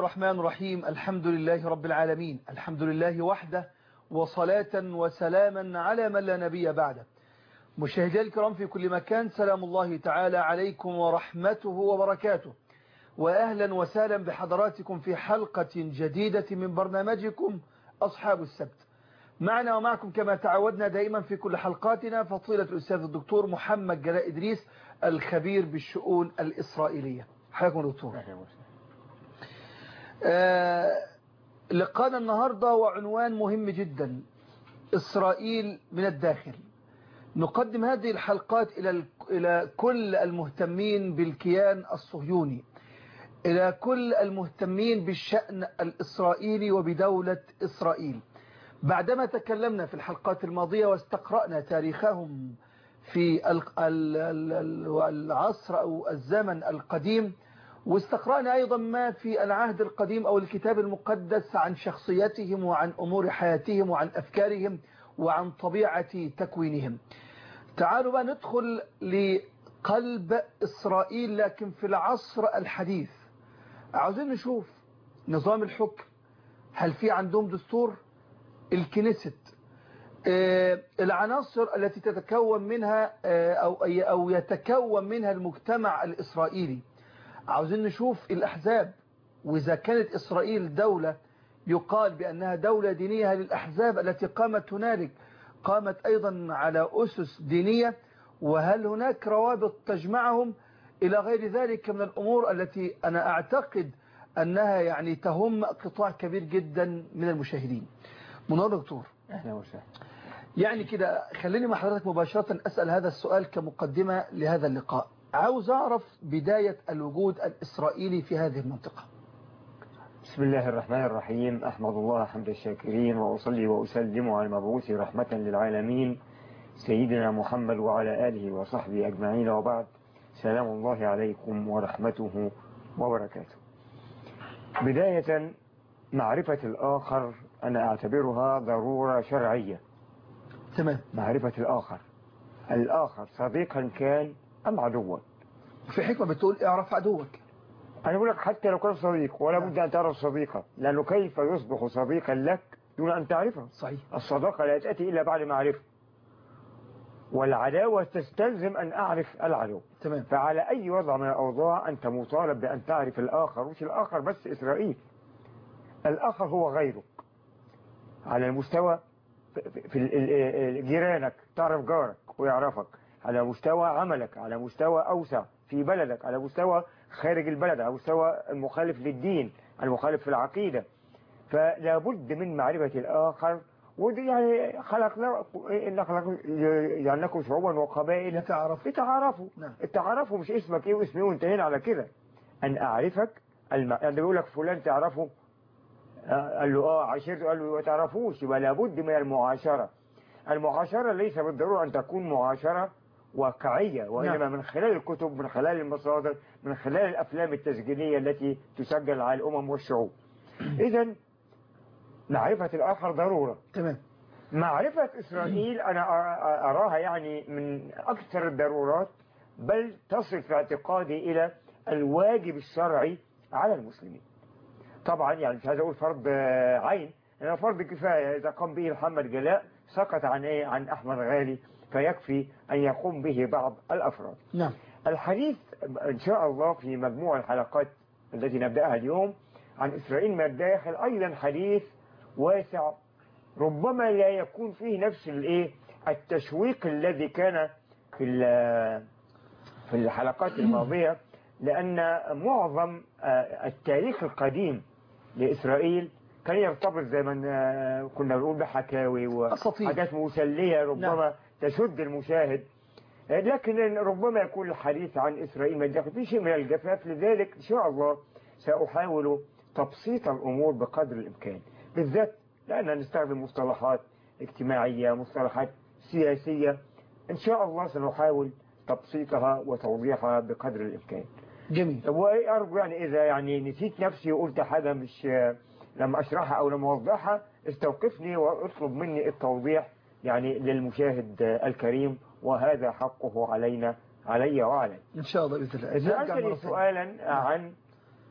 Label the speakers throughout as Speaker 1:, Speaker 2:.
Speaker 1: الرحمن الرحيم الحمد لله رب العالمين الحمد لله وحده وصلاة وسلاما على من لا نبي بعده مشاهدي الكرام في كل مكان سلام الله تعالى عليكم ورحمته وبركاته وأهلا وسهلا بحضراتكم في حلقة جديدة من برنامجكم أصحاب السبت معنا ومعكم كما تعودنا دائما في كل حلقاتنا فضيلة الأستاذ الدكتور محمد جلاء إدريس الخبير بالشؤون الإسرائيلية حياكم دكتور آه لقانا النهاردة وعنوان مهم جدا إسرائيل من الداخل نقدم هذه الحلقات إلى إلى كل المهتمين بالكيان الصهيوني إلى كل المهتمين بالشأن الإسرائيلي وبدولة إسرائيل بعدما تكلمنا في الحلقات الماضية واستقرأنا تاريخهم في العصر أو الزمن القديم واستقرأنا أيضا ما في العهد القديم أو الكتاب المقدس عن شخصيتهم وعن أمور حياتهم وعن أفكارهم وعن طبيعة تكوينهم تعالوا بقى ندخل لقلب إسرائيل لكن في العصر الحديث عاوزين نشوف نظام الحكم هل في عندهم دستور الكنيست العناصر التي تتكون منها أو, أو يتكون منها المجتمع الإسرائيلي عاوزين نشوف الأحزاب وإذا كانت إسرائيل دولة يقال بأنها دولة دينية للأحزاب التي قامت هنالك قامت أيضا على أسس دينية وهل هناك روابط تجمعهم إلى غير ذلك من الأمور التي أنا أعتقد أنها يعني تهم قطاع كبير جدا من المشاهدين منور دكتور
Speaker 2: أهلا وسهلا
Speaker 1: يعني كده خليني مع حضرتك مباشرة أسأل هذا السؤال كمقدمة لهذا اللقاء عاوز أعرف بداية الوجود الإسرائيلي في هذه المنطقة
Speaker 2: بسم الله الرحمن الرحيم أحمد الله حمد الشاكرين وأصلي وأسلم على المبعوث رحمة للعالمين سيدنا محمد وعلى آله وصحبه أجمعين وبعد سلام الله عليكم ورحمته وبركاته بداية معرفة الآخر أنا أعتبرها ضرورة شرعية
Speaker 1: تمام
Speaker 2: معرفة الآخر الآخر صديقا كان أم عدوا
Speaker 1: في حكمة بتقول اعرف عدوك
Speaker 2: أنا أقول لك حتى لو كان صديق ولا بد أن تعرف صديقا لأنه كيف يصبح صديقا لك دون أن تعرفه
Speaker 1: صحيح
Speaker 2: الصداقة لا تأتي إلا بعد معرفة والعداوة تستلزم أن أعرف العدو
Speaker 1: تمام
Speaker 2: فعلى أي وضع من الأوضاع أنت مطالب بأن تعرف الآخر مش الآخر بس إسرائيل الآخر هو غيرك على المستوى في جيرانك تعرف جارك ويعرفك على مستوى عملك على مستوى أوسع في بلدك على مستوى خارج البلد على مستوى المخالف للدين المخالف في العقيدة فلا بد من معرفة الآخر ودي يعني خلقنا إن خلق جعلناكم شعوبا وقبائل
Speaker 1: يتعرف
Speaker 2: يتعرفوا
Speaker 1: نعم.
Speaker 2: التعرفوا مش اسمك ايه واسمي ايه وانتهينا على كده ان اعرفك الم... يعني بيقول لك فلان تعرفه آه، قال له اه عشرته قال له ما تعرفوش يبقى لابد من المعاشرة المعاشرة ليس بالضرورة ان تكون معاشرة واقعية وإنما
Speaker 1: نعم.
Speaker 2: من خلال الكتب من خلال المصادر من خلال الأفلام التسجيلية التي تسجل على الأمم والشعوب إذا معرفة الآخر ضرورة
Speaker 1: تمام
Speaker 2: معرفة إسرائيل أنا أ- أراها يعني من أكثر الضرورات بل تصل في اعتقادي إلى الواجب الشرعي على المسلمين طبعا يعني مش عايز أقول فرض آه، عين إنما فرض كفاية إذا قام به محمد جلاء سقط عن إيه عن أحمد غالي فيكفي أن يقوم به بعض الأفراد
Speaker 1: نعم
Speaker 2: الحديث إن شاء الله في مجموع الحلقات التي نبدأها اليوم عن إسرائيل من الداخل أيضا حديث واسع ربما لا يكون فيه نفس الايه التشويق الذي كان في ال- في الحلقات الماضية لأن معظم آه، التاريخ القديم لإسرائيل كان يرتبط زي ما آه، كنا بنقول بحكاوي
Speaker 1: أساطير.
Speaker 2: وحاجات مسلية ربما تشد المشاهد آه، لكن ربما يكون الحديث عن إسرائيل من الداخل في شيء من الجفاف لذلك إن شاء الله سأحاول تبسيط الأمور بقدر الإمكان بالذات لأننا نستخدم مصطلحات اجتماعية مصطلحات سياسية إن شاء الله سنحاول تبسيطها وتوضيحها بقدر الإمكان
Speaker 1: جميل
Speaker 2: وأرجو يعني إذا يعني نسيت نفسي وقلت حاجة مش لما أشرحها أو لما أوضحها استوقفني واطلب مني التوضيح يعني للمشاهد الكريم وهذا حقه علينا علي وعلي
Speaker 1: إن شاء الله بإذن الله نرجع مرة
Speaker 2: سألتني
Speaker 1: ثانية.
Speaker 2: سؤالا عن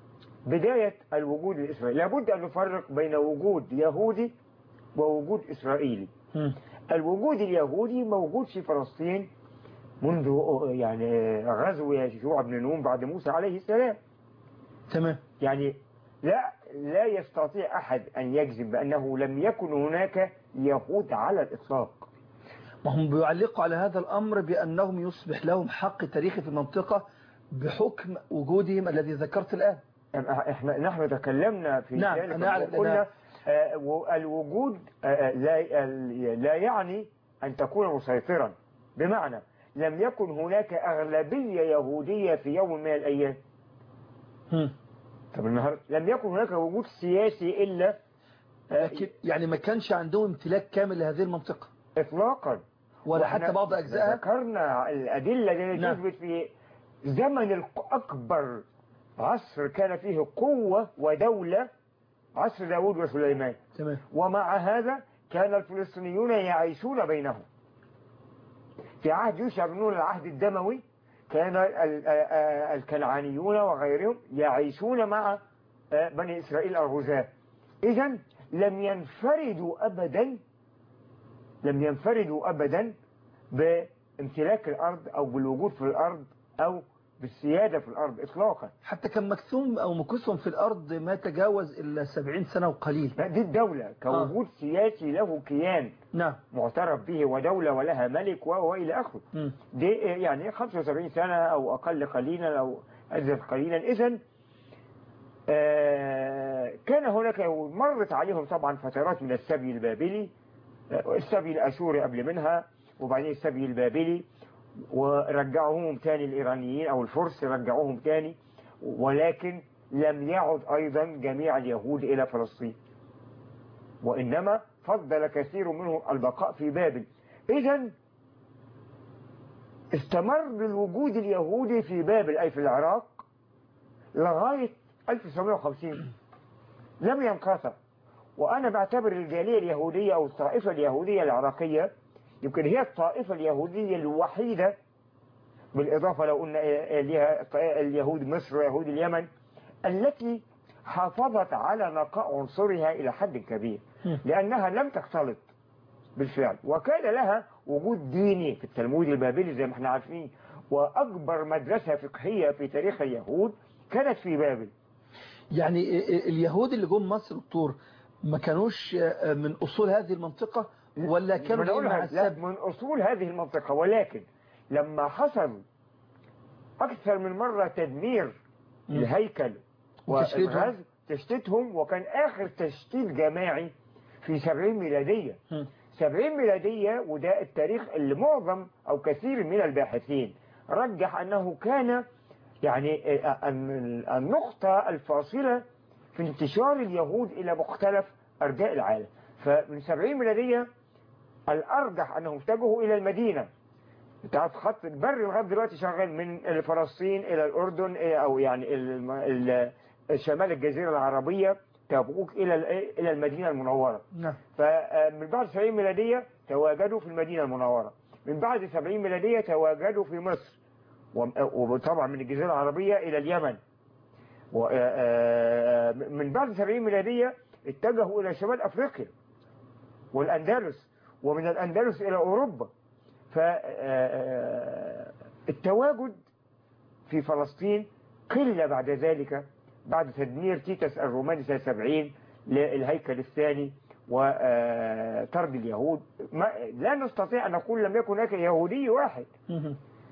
Speaker 2: بداية الوجود الإسرائيلي لابد أن نفرق بين وجود يهودي ووجود إسرائيلي
Speaker 1: مم.
Speaker 2: الوجود اليهودي موجود في فلسطين منذ يعني غزو يشوع بن نون بعد موسى عليه السلام
Speaker 1: تمام
Speaker 2: يعني لا لا يستطيع أحد أن يجزم بأنه لم يكن هناك يهود على الإطلاق
Speaker 1: وهم بيعلقوا على هذا الأمر بأنهم يصبح لهم حق تاريخي في المنطقة بحكم وجودهم الذي ذكرت الآن
Speaker 2: احنا نحن تكلمنا في
Speaker 1: نعم،
Speaker 2: ذلك
Speaker 1: أنا أعلم
Speaker 2: وقلنا
Speaker 1: أنها-
Speaker 2: آه، و- الوجود آه، لا لا يعني أن تكون مسيطرا بمعنى لم يكن هناك أغلبية يهودية في يوم من الأيام
Speaker 1: مم.
Speaker 2: طب النهارده لم يكن هناك وجود سياسي إلا آه،
Speaker 1: لكن يعني ما كانش عندهم امتلاك كامل لهذه المنطقة
Speaker 2: إطلاقا
Speaker 1: ولا
Speaker 2: وإحنا
Speaker 1: حتى بعض أجزائها
Speaker 2: ذكرنا الأدلة التي
Speaker 1: نعم.
Speaker 2: تثبت في زمن الأكبر عصر كان فيه قوة ودولة عصر داود وسليمان
Speaker 1: تمام
Speaker 2: ومع هذا كان الفلسطينيون يعيشون بينهم في عهد يوشع بن نون العهد الدموي كان ال- آه، آه، الكنعانيون وغيرهم يعيشون مع آه، بني إسرائيل الغزاة إذا لم ينفردوا أبدا لم ينفردوا أبدا بامتلاك الأرض أو بالوجود في الأرض أو بالسيادة في الأرض إطلاقا
Speaker 1: حتى كان مكثوم أو مكثهم في الأرض ما تجاوز إلا 70 سنة وقليل
Speaker 2: لا، دي الدولة كوجود سياسي له كيان
Speaker 1: نعم
Speaker 2: معترف به ودولة ولها ملك و- وإلى آخره
Speaker 1: مم.
Speaker 2: دي يعني 75 سنة أو أقل قليلا أو أزيد قليلا إذا كان هناك يهود مرت عليهم طبعا فترات من السبي البابلي آه، السبي الأشوري قبل منها وبعدين السبي البابلي ورجعوهم تاني الإيرانيين أو الفرس رجعوهم تاني ولكن لم يعد أيضا جميع اليهود إلى فلسطين وإنما فضل كثير منهم البقاء في بابل إذا استمر الوجود اليهودي في بابل أي في العراق لغاية 1950 لم ينقطع وأنا بعتبر الجالية اليهودية أو الطائفة اليهودية العراقية يمكن هي الطائفة اليهودية الوحيدة بالإضافة لو قلنا لها اليهود مصر ويهود اليمن التي حافظت على نقاء عنصرها إلى حد كبير
Speaker 1: مم.
Speaker 2: لأنها لم تختلط بالفعل وكان لها وجود ديني في التلمود البابلي زي ما احنا عارفين وأكبر مدرسة فقهية في تاريخ اليهود كانت في بابل
Speaker 1: يعني اليهود اللي جم مصر دكتور ما كانوش من أصول هذه المنطقة ولا كانوا
Speaker 2: من
Speaker 1: جايين
Speaker 2: أقولها
Speaker 1: مع
Speaker 2: لا
Speaker 1: السبي
Speaker 2: من أصول هذه المنطقة ولكن لما حصل أكثر من مرة تدمير
Speaker 1: مم.
Speaker 2: الهيكل
Speaker 1: وتشتيتهم.
Speaker 2: والغزو تشتيتهم وكان آخر تشتيت جماعي في 70 ميلادية
Speaker 1: مم.
Speaker 2: 70 ميلادية وده التاريخ اللي معظم أو كثير من الباحثين رجح أنه كان يعني أن النقطة الفاصلة في انتشار اليهود إلى مختلف أرجاء العالم فمن 70 ميلادية الأرجح أنهم اتجهوا إلى المدينة تعرف خط البر لغاية دلوقتي شغال من فلسطين إلى الأردن إلى- أو يعني الم- ال- شمال الجزيرة العربية تبوك إلى ال- إلى المدينة المنورة
Speaker 1: نعم
Speaker 2: فمن بعد 70 ميلادية تواجدوا في المدينة المنورة من بعد 70 ميلادية تواجدوا في مصر وم- وطبعا من الجزيرة العربية إلى اليمن و- آه، من بعد 70 ميلادية اتجهوا إلى شمال أفريقيا والأندلس ومن الأندلس إلى أوروبا فالتواجد في فلسطين قل بعد ذلك بعد تدمير تيتس الروماني سنة 70 للهيكل الثاني وطرد اليهود ما لا نستطيع أن نقول لم يكن هناك يهودي واحد
Speaker 1: مم.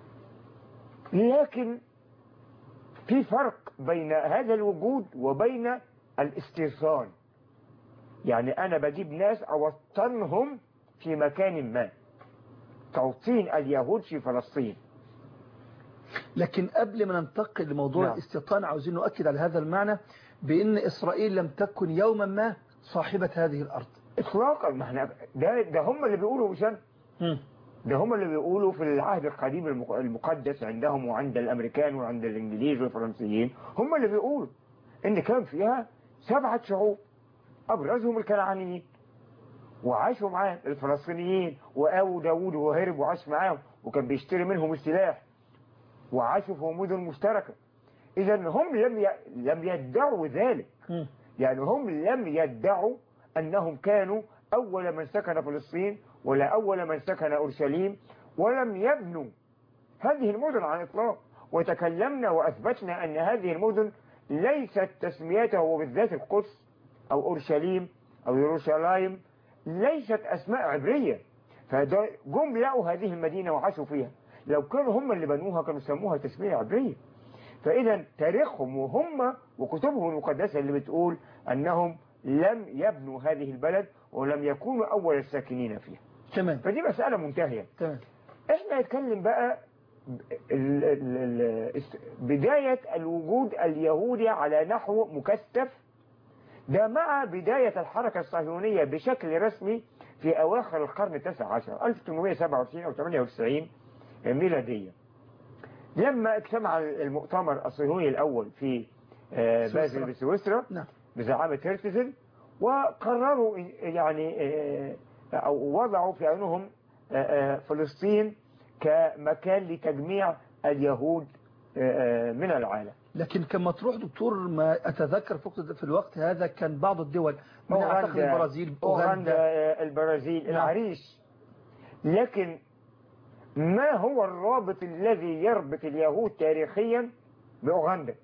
Speaker 2: لكن في فرق بين هذا الوجود وبين الاستيصال يعني أنا بجيب ناس أوطنهم في مكان ما توطين اليهود في فلسطين
Speaker 1: لكن قبل ما ننتقل لموضوع
Speaker 2: نعم.
Speaker 1: الاستيطان عاوزين نؤكد على هذا المعنى بأن إسرائيل لم تكن يوما ما صاحبة هذه الأرض
Speaker 2: إطلاقا ما احنا ده, ده هم اللي بيقولوا مش أنا.
Speaker 1: مم.
Speaker 2: ده هم اللي بيقولوا في العهد القديم المق- المقدس عندهم وعند الأمريكان وعند الإنجليز والفرنسيين هم اللي بيقولوا إن كان فيها سبعة شعوب أبرزهم الكنعانيين وعاشوا معاه الفلسطينيين وآووا داوود وهرب وعاش معاهم وكان بيشتري منهم السلاح وعاشوا في مدن مشتركة إذا هم لم ي... لم يدعوا ذلك
Speaker 1: مم.
Speaker 2: يعني هم لم يدعوا أنهم كانوا أول من سكن فلسطين ولا أول من سكن أورشليم ولم يبنوا هذه المدن على الإطلاق وتكلمنا وأثبتنا أن هذه المدن ليست تسميتها وبالذات القدس أو أورشليم أو يروشلايم ليست أسماء عبرية فجم لقوا هذه المدينة وعاشوا فيها لو كانوا هم اللي بنوها كانوا سموها تسمية عبرية فإذا تاريخهم وهم وكتبهم المقدسة اللي بتقول أنهم لم يبنوا هذه البلد ولم يكونوا أول الساكنين فيها
Speaker 1: تمام
Speaker 2: فدي مسألة منتهية
Speaker 1: تمام
Speaker 2: احنا نتكلم بقى ال- ال- ال- بداية الوجود اليهودي على نحو مكثف ده مع بداية الحركة الصهيونية بشكل رسمي في أواخر القرن التاسع عشر 1897 أو 98 ميلادية لما اجتمع المؤتمر الصهيوني الأول في آه،
Speaker 1: سويسرا.
Speaker 2: بازل بسويسرا
Speaker 1: نعم
Speaker 2: بزعامة هرتزل وقرروا يعني آه، أو وضعوا في عينهم آه، آه، فلسطين كمكان لتجميع اليهود آه، آه، من العالم
Speaker 1: لكن كان مطروح دكتور ما أتذكر في وقت- في الوقت هذا كان بعض الدول من أعتقد البرازيل
Speaker 2: أوغندا
Speaker 1: أوغندا
Speaker 2: آه، البرازيل
Speaker 1: نعم.
Speaker 2: العريش لكن ما هو الرابط الذي يربط اليهود تاريخيا بأوغندا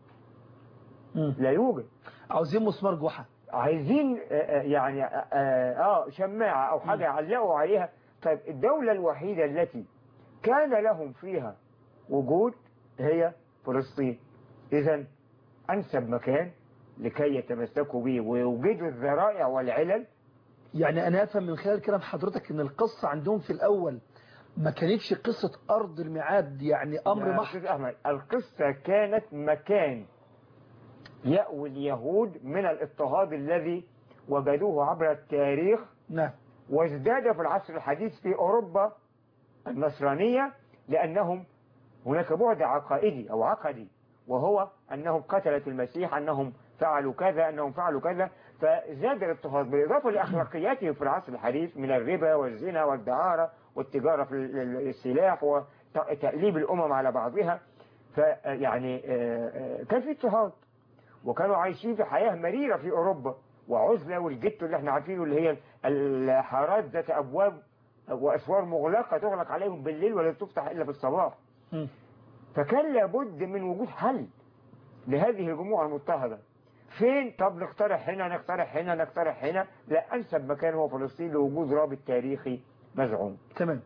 Speaker 1: مم.
Speaker 2: لا يوجد
Speaker 1: عاوزين مسمار جحا
Speaker 2: عايزين آه، آه، يعني اه آه، شماعة او حاجة يعلقوا عليها طيب الدولة الوحيدة التي كان لهم فيها وجود هي فلسطين اذا انسب مكان لكي يتمسكوا به ويوجدوا الذرائع والعلل
Speaker 1: يعني أنا أفهم من خلال كلام حضرتك أن القصة عندهم في الأول ما كانتش قصة أرض الميعاد يعني أمر
Speaker 2: يا
Speaker 1: محض
Speaker 2: أستاذ أحمد القصة كانت مكان يأوي اليهود من الاضطهاد الذي وجدوه عبر التاريخ
Speaker 1: نعم
Speaker 2: وازداد في العصر الحديث في أوروبا النصرانية لأنهم هناك بعد عقائدي أو عقدي وهو أنهم قتلت المسيح أنهم فعلوا كذا أنهم فعلوا كذا فزاد الاضطهاد بالإضافة لأخلاقياتهم في العصر الحديث من الربا والزنا والدعارة والتجارة في ال- ال- السلاح وتأليب الأمم على بعضها فيعني كان في اضطهاد وكانوا عايشين في حياة مريرة في أوروبا وعزلة والجتو اللي احنا عارفينه اللي هي الحارات ذات أبواب وأسوار مغلقة تغلق عليهم بالليل ولا تفتح إلا في الصباح
Speaker 1: مم.
Speaker 2: فكان لابد من وجود حل لهذه الجموع المضطهدة فين طب نقترح هنا نقترح هنا نقترح هنا لا أنسب مكان هو فلسطين لوجود رابط تاريخي مزعوم
Speaker 1: تمام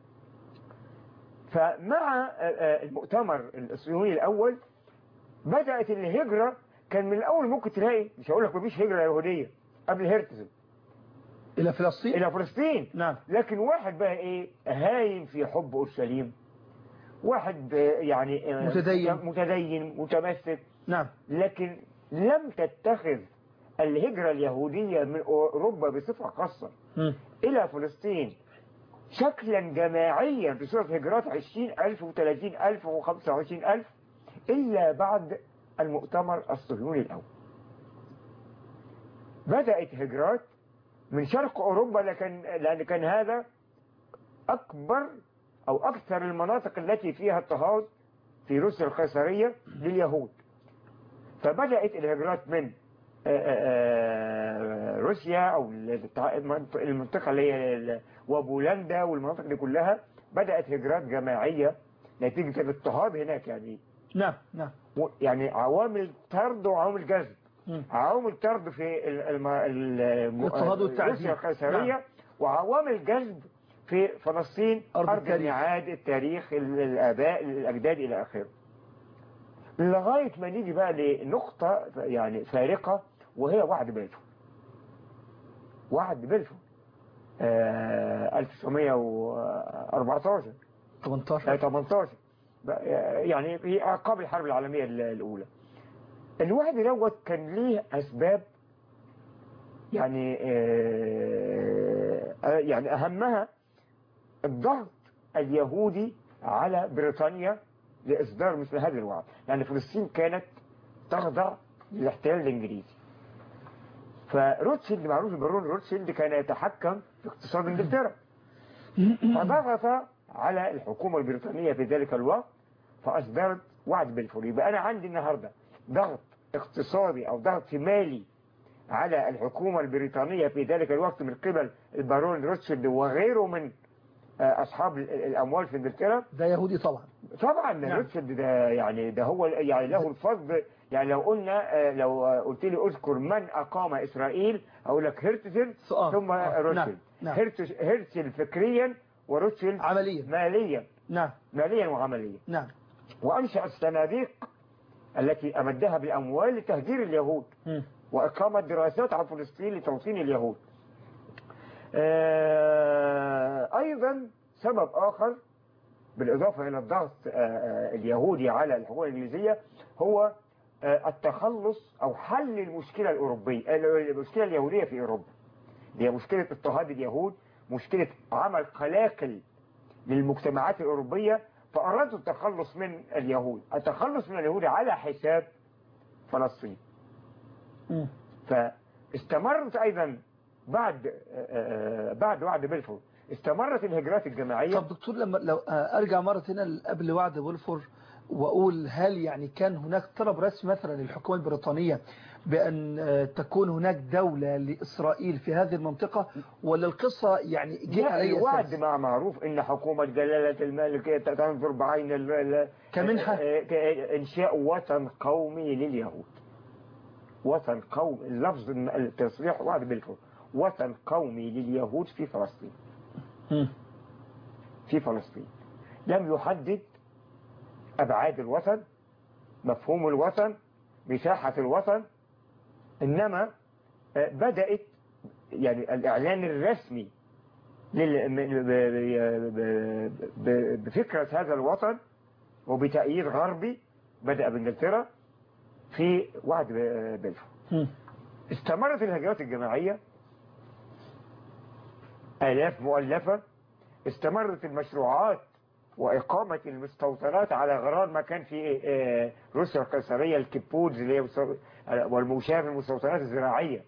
Speaker 2: فمع آه، آه، المؤتمر الصهيوني الأول بدأت الهجرة كان من الأول ممكن تلاقي مش هقول لك مفيش هجرة يهودية قبل هرتزل
Speaker 1: إلى فلسطين
Speaker 2: إلى فلسطين
Speaker 1: نعم
Speaker 2: لكن واحد بقى إيه هايم في حب أورشليم واحد آه، يعني آه،
Speaker 1: متدين.
Speaker 2: متدين متمسك
Speaker 1: نعم
Speaker 2: لكن لم تتخذ الهجرة اليهودية من أوروبا بصفة خاصة
Speaker 1: مم.
Speaker 2: إلى فلسطين شكلا جماعيا بصورة هجرات 20000 و30000 و25000 إلا بعد المؤتمر الصهيوني الأول بدأت هجرات من شرق أوروبا لكن لأن كان هذا أكبر أو أكثر المناطق التي فيها اضطهاد في روسيا القيصرية لليهود فبدأت الهجرات من آه، آه، آه، روسيا أو المنطقة اللي هي ال- وبولندا والمناطق دي كلها بدأت هجرات جماعية نتيجة الاضطهاد هناك يعني
Speaker 1: نعم نعم
Speaker 2: و- يعني عوامل طرد وعوامل جذب
Speaker 1: مم.
Speaker 2: عوامل طرد في ال- الم- ال-
Speaker 1: الاضطهاد والتعذيب.
Speaker 2: روسيا القيصرية
Speaker 1: نعم.
Speaker 2: وعوامل جذب في فلسطين
Speaker 1: أرض
Speaker 2: أرض
Speaker 1: التاريخ.
Speaker 2: الميعاد التاريخ ال- الآباء الأجداد إلى آخره لغاية ما نيجي بقى لنقطة يعني فارقة وهي وعد بلفور وعد بلفور آه 1914
Speaker 1: 18
Speaker 2: آه، 18 بقى- يعني في قبل الحرب العالمية ال- الأولى الوعد دوت كان ليه أسباب يعني آه، آه، يعني أهمها الضغط اليهودي على بريطانيا لإصدار مثل هذا الوعد يعني فلسطين كانت تخضع للاحتلال الإنجليزي فروتشيلد معروف البارون روتشيلد كان يتحكم في اقتصاد انجلترا فضغط على الحكومة البريطانية في ذلك الوقت فأصدرت وعد بلفور يبقى أنا عندي النهاردة ضغط اقتصادي أو ضغط مالي على الحكومة البريطانية في ذلك الوقت من قبل البارون روتشيلد وغيره من آه، أصحاب ال- الأموال في إنجلترا
Speaker 1: ده يهودي طبعا
Speaker 2: طبعا
Speaker 1: نعم.
Speaker 2: روتشيلد ده يعني ده هو يعني له الفضل يعني لو قلنا آه، لو آه، قلت لي اذكر من أقام إسرائيل أقول لك هرتزل
Speaker 1: آه،
Speaker 2: ثم
Speaker 1: آه،
Speaker 2: روتشيلد
Speaker 1: نعم، نعم.
Speaker 2: هرتز- هرتزل فكريا وروتشيلد
Speaker 1: عمليا
Speaker 2: ماليا
Speaker 1: نعم
Speaker 2: ماليا وعمليا
Speaker 1: نعم
Speaker 2: وأنشأ الصناديق التي أمدها بالأموال لتهجير اليهود
Speaker 1: مم.
Speaker 2: وإقامة دراسات عن فلسطين لتوطين اليهود آه، أيضا سبب آخر بالإضافة إلى الضغط آه، آه، اليهودي على الحكومة الإنجليزية هو آه، التخلص أو حل المشكلة الأوروبية المشكلة اليهودية في أوروبا هي مشكلة اضطهاد اليهود مشكلة عمل قلاقل للمجتمعات الأوروبية فأرادوا التخلص من اليهود التخلص من اليهود على حساب فلسطين
Speaker 1: مم.
Speaker 2: فاستمرت أيضا بعد آه، آه، بعد وعد بلفور استمرت الهجرات الجماعية
Speaker 1: طب دكتور لما لو آه، ارجع مرة هنا قبل وعد بولفور واقول هل يعني كان هناك طلب رسمي مثلا للحكومة البريطانية بان آه، تكون هناك دولة لاسرائيل في هذه المنطقة ولا القصة يعني جه
Speaker 2: لا
Speaker 1: على اي
Speaker 2: الوعد
Speaker 1: اساس
Speaker 2: مع معروف ان حكومة جلالة الملك تنظر بعين ال- ال-
Speaker 1: كمنحة؟
Speaker 2: آه، آه، انشاء وطن قومي لليهود وطن قومي اللفظ الم- التصريح وعد بلفور وطن قومي لليهود في فلسطين
Speaker 1: مم.
Speaker 2: في فلسطين لم يحدد أبعاد الوطن مفهوم الوطن مساحة الوطن إنما آه، بدأت يعني الإعلان الرسمي لل- م- ب- ب- ب- بفكرة هذا الوطن وبتأييد غربي بدأ بإنجلترا في وعد ب- بلفور
Speaker 1: مم.
Speaker 2: استمرت الهجرات الجماعية آلاف مؤلفة استمرت المشروعات وإقامة المستوطنات على غرار ما كان في آه، روسيا القيصرية الكيبودز اللي هي مستو- والموشاة في المستوطنات الزراعية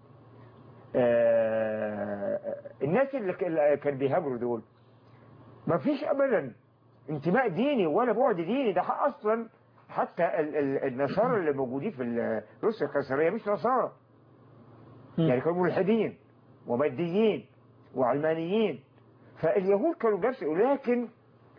Speaker 2: آه، الناس اللي ك- اللي كانوا بيهاجروا دول ما فيش أبدا انتماء ديني ولا بعد ديني ده أصلا حتى ال- ال- النصارى اللي موجودين في ال- روسيا القيصرية مش نصارى
Speaker 1: مم.
Speaker 2: يعني كانوا ملحدين وماديين وعلمانيين فاليهود كانوا نفس لكن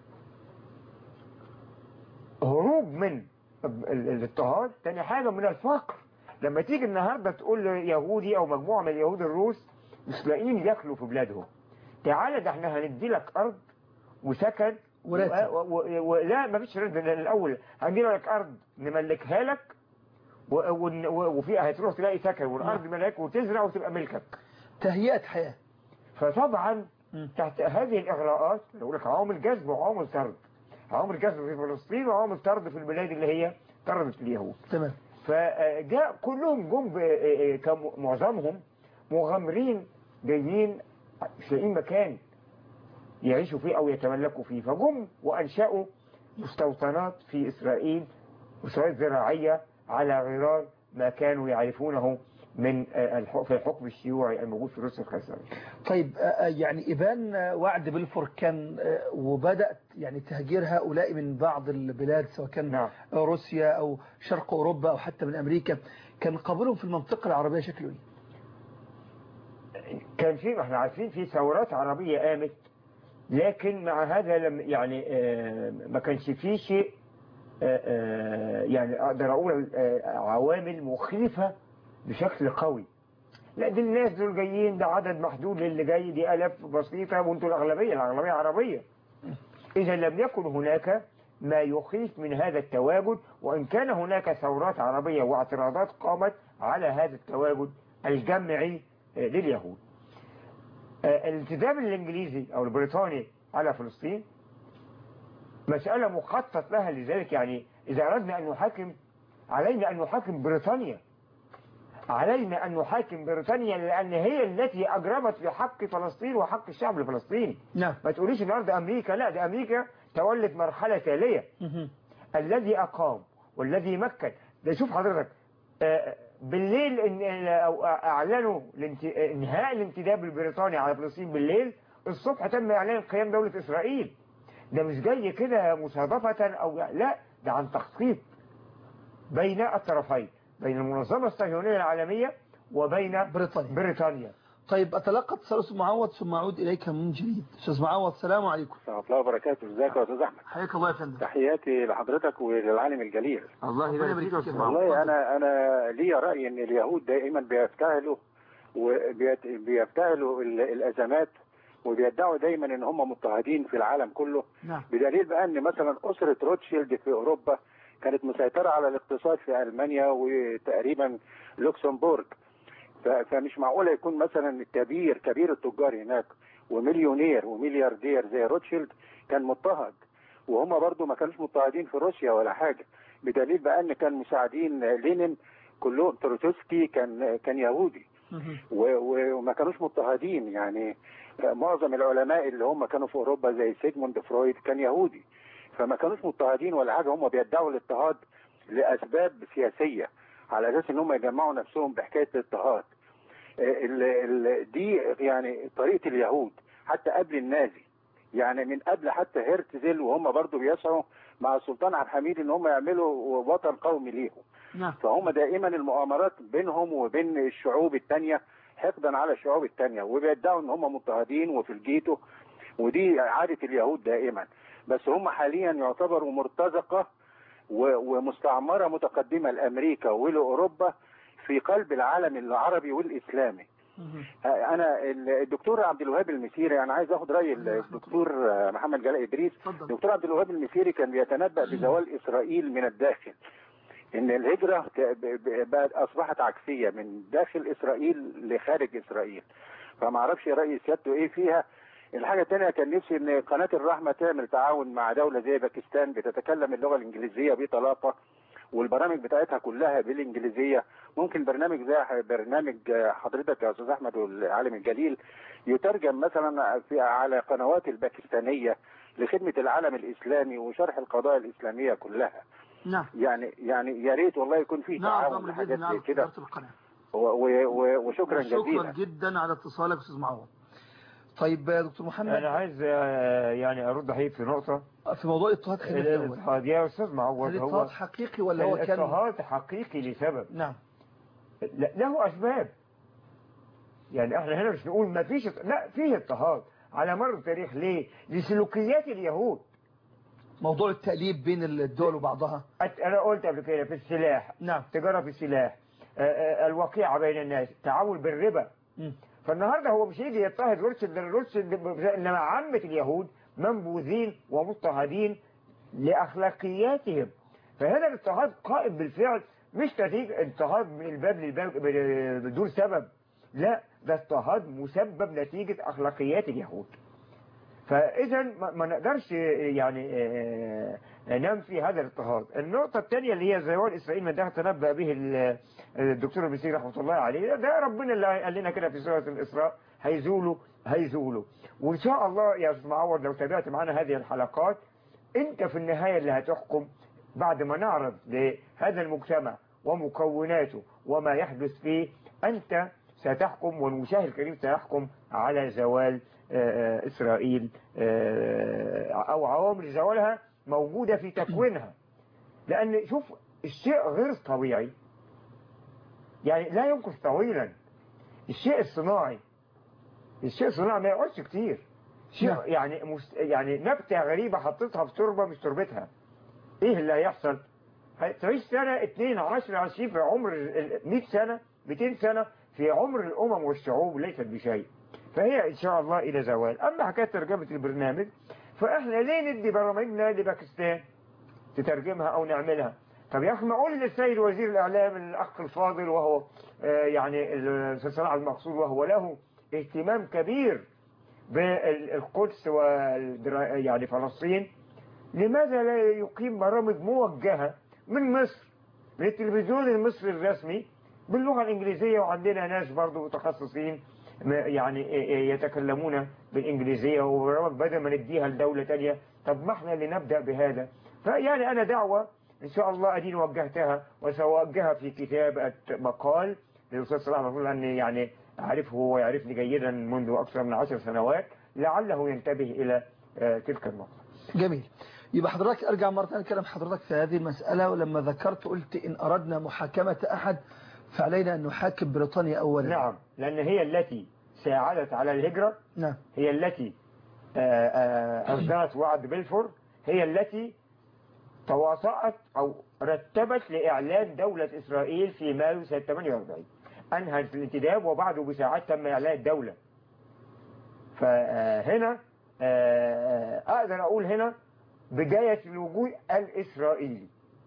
Speaker 2: هروب من ال- ال- الاضطهاد تاني حاجة من الفقر لما تيجي النهاردة تقول يهودي أو مجموعة من اليهود الروس مش لاقيين ياكلوا في بلادهم تعالى ده احنا هندي لك أرض وسكن
Speaker 1: وراتب.
Speaker 2: و- و- و- لا ما فيش راتب لأن الأول هندي لك أرض نملكها لك و- ون- و- وفيها هتروح تلاقي سكن والأرض ملك وتزرع وتبقى ملكك
Speaker 1: تهيئة حياة
Speaker 2: فطبعا
Speaker 1: مم.
Speaker 2: تحت هذه الإغراءات يقول لك عوامل جذب وعوامل طرد عوامل جذب في فلسطين وعوامل طرد في البلاد اللي هي طردت اليهود
Speaker 1: تمام
Speaker 2: فجاء كلهم جم ب- كان معظمهم مغامرين جايين مش لاقيين مكان يعيشوا فيه أو يتملكوا فيه فجم وأنشأوا مستوطنات في إسرائيل مستوطنات زراعية على غرار ما كانوا يعرفونه من آه، الح- في الحكم الشيوعي الموجود في روسيا القيصرية
Speaker 1: طيب آه، آه، يعني إبان آه، وعد بلفور كان آه، وبدأت يعني تهجير هؤلاء من بعض البلاد سواء كان
Speaker 2: نعم.
Speaker 1: روسيا أو شرق أوروبا أو حتى من أمريكا كان قبولهم في المنطقة العربية شكله إيه؟
Speaker 2: كان في ما احنا عارفين في ثورات عربية قامت لكن مع هذا لم يعني آه، ما كانش فيه شيء آه، آه، يعني اقدر اقول آه، عوامل مخيفة بشكل قوي لا دي الناس دول جايين ده عدد محدود للي جاي دي الاف بسيطة وانتوا الاغلبية الاغلبية عربية اذا لم يكن هناك ما يخيف من هذا التواجد وان كان هناك ثورات عربية واعتراضات قامت على هذا التواجد الجمعي آه، لليهود آه، الالتزام الانجليزي او البريطاني على فلسطين مسألة مخطط لها لذلك يعني إذا أردنا أن نحاكم علينا أن نحاكم بريطانيا علينا أن نحاكم بريطانيا لأن هي التي أجرمت في حق فلسطين وحق الشعب الفلسطيني
Speaker 1: نعم
Speaker 2: ما تقوليش النهارده أمريكا لا ده أمريكا تولت مرحلة تالية
Speaker 1: مهم.
Speaker 2: الذي أقام والذي مكن ده شوف حضرتك آه، بالليل إن أو أعلنوا الانت- انهاء الانتداب البريطاني على فلسطين بالليل الصبح تم إعلان قيام دولة إسرائيل ده مش جاي كده مصادفة أو لا ده عن تخطيط بين الطرفين بين المنظمة الصهيونية العالمية وبين
Speaker 1: بريطانيا
Speaker 2: بريطانيا
Speaker 1: طيب أتلقى اتصال أستاذ معوض ثم أعود إليك من جديد أستاذ معوض السلام عليكم
Speaker 3: ورحمة الله وبركاته ازيك يا استاذ احمد
Speaker 1: حياك الله يا فندم
Speaker 3: تحياتي لحضرتك وللعالم الجليل
Speaker 2: الله
Speaker 1: ربنا
Speaker 2: يبارك
Speaker 1: يبارك
Speaker 2: فيك يا
Speaker 1: فيك
Speaker 2: أستاذ
Speaker 1: يا
Speaker 2: معوض.
Speaker 3: والله
Speaker 1: اتفضل.
Speaker 3: انا انا ليا راي ان اليهود دائما بيفتعلوا وبيفتعلوا الازمات وبيدعوا دايما ان هم مضطهدين في العالم كله
Speaker 1: نعم
Speaker 3: بدليل بقى ان مثلا اسره روتشيلد في اوروبا كانت مسيطره على الاقتصاد في المانيا وتقريبا لوكسمبورغ ف- فمش معقوله يكون مثلا كبير كبير التجار هناك ومليونير وملياردير زي روتشيلد كان مضطهد وهم برضو ما كانوش مضطهدين في روسيا ولا حاجه بدليل بقى ان كان مساعدين لينين كلهم تروتسكي كان كان يهودي
Speaker 1: مهم.
Speaker 3: و- و- وما كانوش مضطهدين يعني معظم العلماء اللي هم كانوا في اوروبا زي سيجموند فرويد كان يهودي فما كانوش مضطهدين ولا حاجه هم بيدعوا الاضطهاد لاسباب سياسيه على اساس ان هم يجمعوا نفسهم بحكايه الاضطهاد ال- ال- دي يعني طريقه اليهود حتى قبل النازي يعني من قبل حتى هرتزل وهم برضو بيسعوا مع السلطان عبد الحميد ان هم يعملوا وطن قومي ليهم
Speaker 1: نعم
Speaker 3: فهم دائما المؤامرات بينهم وبين الشعوب التانية حقدا على الشعوب التانية وبيدعوا ان هم مضطهدين وفي الجيتو ودي عادة اليهود دائما بس هم حاليا يعتبروا مرتزقة و- ومستعمرة متقدمة لأمريكا ولأوروبا في قلب العالم العربي والإسلامي
Speaker 1: مهم.
Speaker 3: انا الدكتور عبد الوهاب المسيري انا عايز اخد راي الدكتور محمد جلال ادريس
Speaker 1: اتفضل
Speaker 3: الدكتور عبد الوهاب المسيري كان بيتنبأ بزوال اسرائيل من الداخل ان الهجره ك- ب- ب- بقت اصبحت عكسيه من داخل اسرائيل لخارج اسرائيل فما اعرفش راي سيادته ايه فيها الحاجه الثانيه كان نفسي ان قناه الرحمه تعمل تعاون مع دوله زي باكستان بتتكلم اللغه الانجليزيه بطلاقه والبرامج بتاعتها كلها بالانجليزيه ممكن برنامج زي برنامج حضرتك يا استاذ احمد والعالم الجليل يترجم مثلا في على قنوات الباكستانيه لخدمه العالم الاسلامي وشرح القضايا الاسلاميه كلها
Speaker 1: نعم
Speaker 3: يعني يعني يا ريت والله يكون في
Speaker 1: نعم
Speaker 3: تعاون
Speaker 1: أمر
Speaker 3: لحاجات
Speaker 1: بإذن
Speaker 3: زي
Speaker 1: الله
Speaker 3: كده
Speaker 1: إدارة القناة
Speaker 3: و- و- و- وشكرا
Speaker 1: شكرا
Speaker 3: جزيلا
Speaker 1: جدا على اتصالك أستاذ معوض طيب يا دكتور محمد
Speaker 2: أنا عايز آه، يعني أرد حقيقي في نقطة
Speaker 1: في موضوع اضطهاد خلينا الأول
Speaker 2: الاضطهاد يا أستاذ معوض
Speaker 1: هل
Speaker 2: هو
Speaker 1: اضطهاد حقيقي ولا هو كان
Speaker 2: الاضطهاد حقيقي لسبب
Speaker 1: نعم
Speaker 2: لا- له أسباب يعني احنا هنا مش نقول ما فيش لا فيه اضطهاد على مر التاريخ ليه لسلوكيات اليهود
Speaker 1: موضوع التأليب بين الدول وبعضها
Speaker 2: أت- انا قلت قبل كده في السلاح
Speaker 1: نعم
Speaker 2: تجارة في السلاح آه، آه، الوقيعة بين الناس تعاون بالربا
Speaker 1: مم.
Speaker 2: فالنهاردة هو مش يجي يضطهد روتشيلد روتشيلد انما عامة اليهود منبوذين ومضطهدين لأخلاقياتهم فهنا الاضطهاد قائم بالفعل مش نتيجة اضطهاد من الباب للباب بدون سبب لا ده اضطهاد مسبب نتيجة أخلاقيات اليهود فإذا ما ما نقدرش يعني آه، ننفي هذا الاضطهاد النقطة الثانية اللي هي زوال إسرائيل من داخل تنبأ به ال- الدكتور المسيري رحمة الله عليه ده ربنا اللي قال لنا كده في سورة الإسراء هيزولوا هيزولوا وإن شاء الله يا أستاذ معوض لو تابعت معنا هذه الحلقات أنت في النهاية اللي هتحكم بعد ما نعرض لهذا المجتمع ومكوناته وما يحدث فيه أنت ستحكم والمشاهد الكريم سيحكم على زوال آه، آه، إسرائيل آه، أو عوامل زوالها موجودة في تكوينها لأن شوف الشيء غير طبيعي يعني لا يمكث طويلا الشيء الصناعي الشيء الصناعي ما يقعدش كتير شيء
Speaker 1: نعم.
Speaker 2: يعني مست... يعني نبتة غريبة حطيتها في تربة مش تربتها ايه اللي هيحصل تعيش سنة اتنين عشر عشرين في عمر ال- 100 سنة 200 سنة في عمر الأمم والشعوب ليست بشيء فهي إن شاء الله إلى زوال أما حكاية ترجمة البرنامج فإحنا ليه ندي برامجنا لباكستان تترجمها أو نعملها طب يا أخي ما أقول للسيد وزير الإعلام الأخ الفاضل وهو آه، يعني الأستاذ صلاح المقصود وهو له اهتمام كبير بالقدس والدرا... يعني فلسطين لماذا لا يقيم برامج موجهة من مصر من التلفزيون المصري الرسمي باللغة الإنجليزية وعندنا ناس برضو متخصصين م- يعني يتكلمون بالإنجليزية وبرامج بدل ما نديها لدولة تانية طب ما احنا اللي نبدأ بهذا فيعني أنا دعوة إن شاء الله أدين وجهتها وسأوجهها في كتابة مقال للأستاذ صلاح المفروض أني يعني أعرفه ويعرفني جيدا منذ أكثر من عشر سنوات لعله ينتبه إلى آه، تلك النقطة
Speaker 1: جميل يبقى حضرتك ارجع مرة ثانيه كلام حضرتك في هذه المسألة ولما ذكرت قلت إن أردنا محاكمة أحد فعلينا أن نحاكم بريطانيا أولا
Speaker 2: نعم لأن هي التي ساعدت على الهجرة
Speaker 1: نعم
Speaker 2: هي التي آه، آه، أصدرت وعد بلفور هي التي تواطأت أو رتبت لإعلان دولة إسرائيل في مايو سنة 48 أنهت الانتداب وبعده بساعات تم إعلان الدولة فهنا آه، أقدر أقول هنا بداية الوجود الإسرائيلي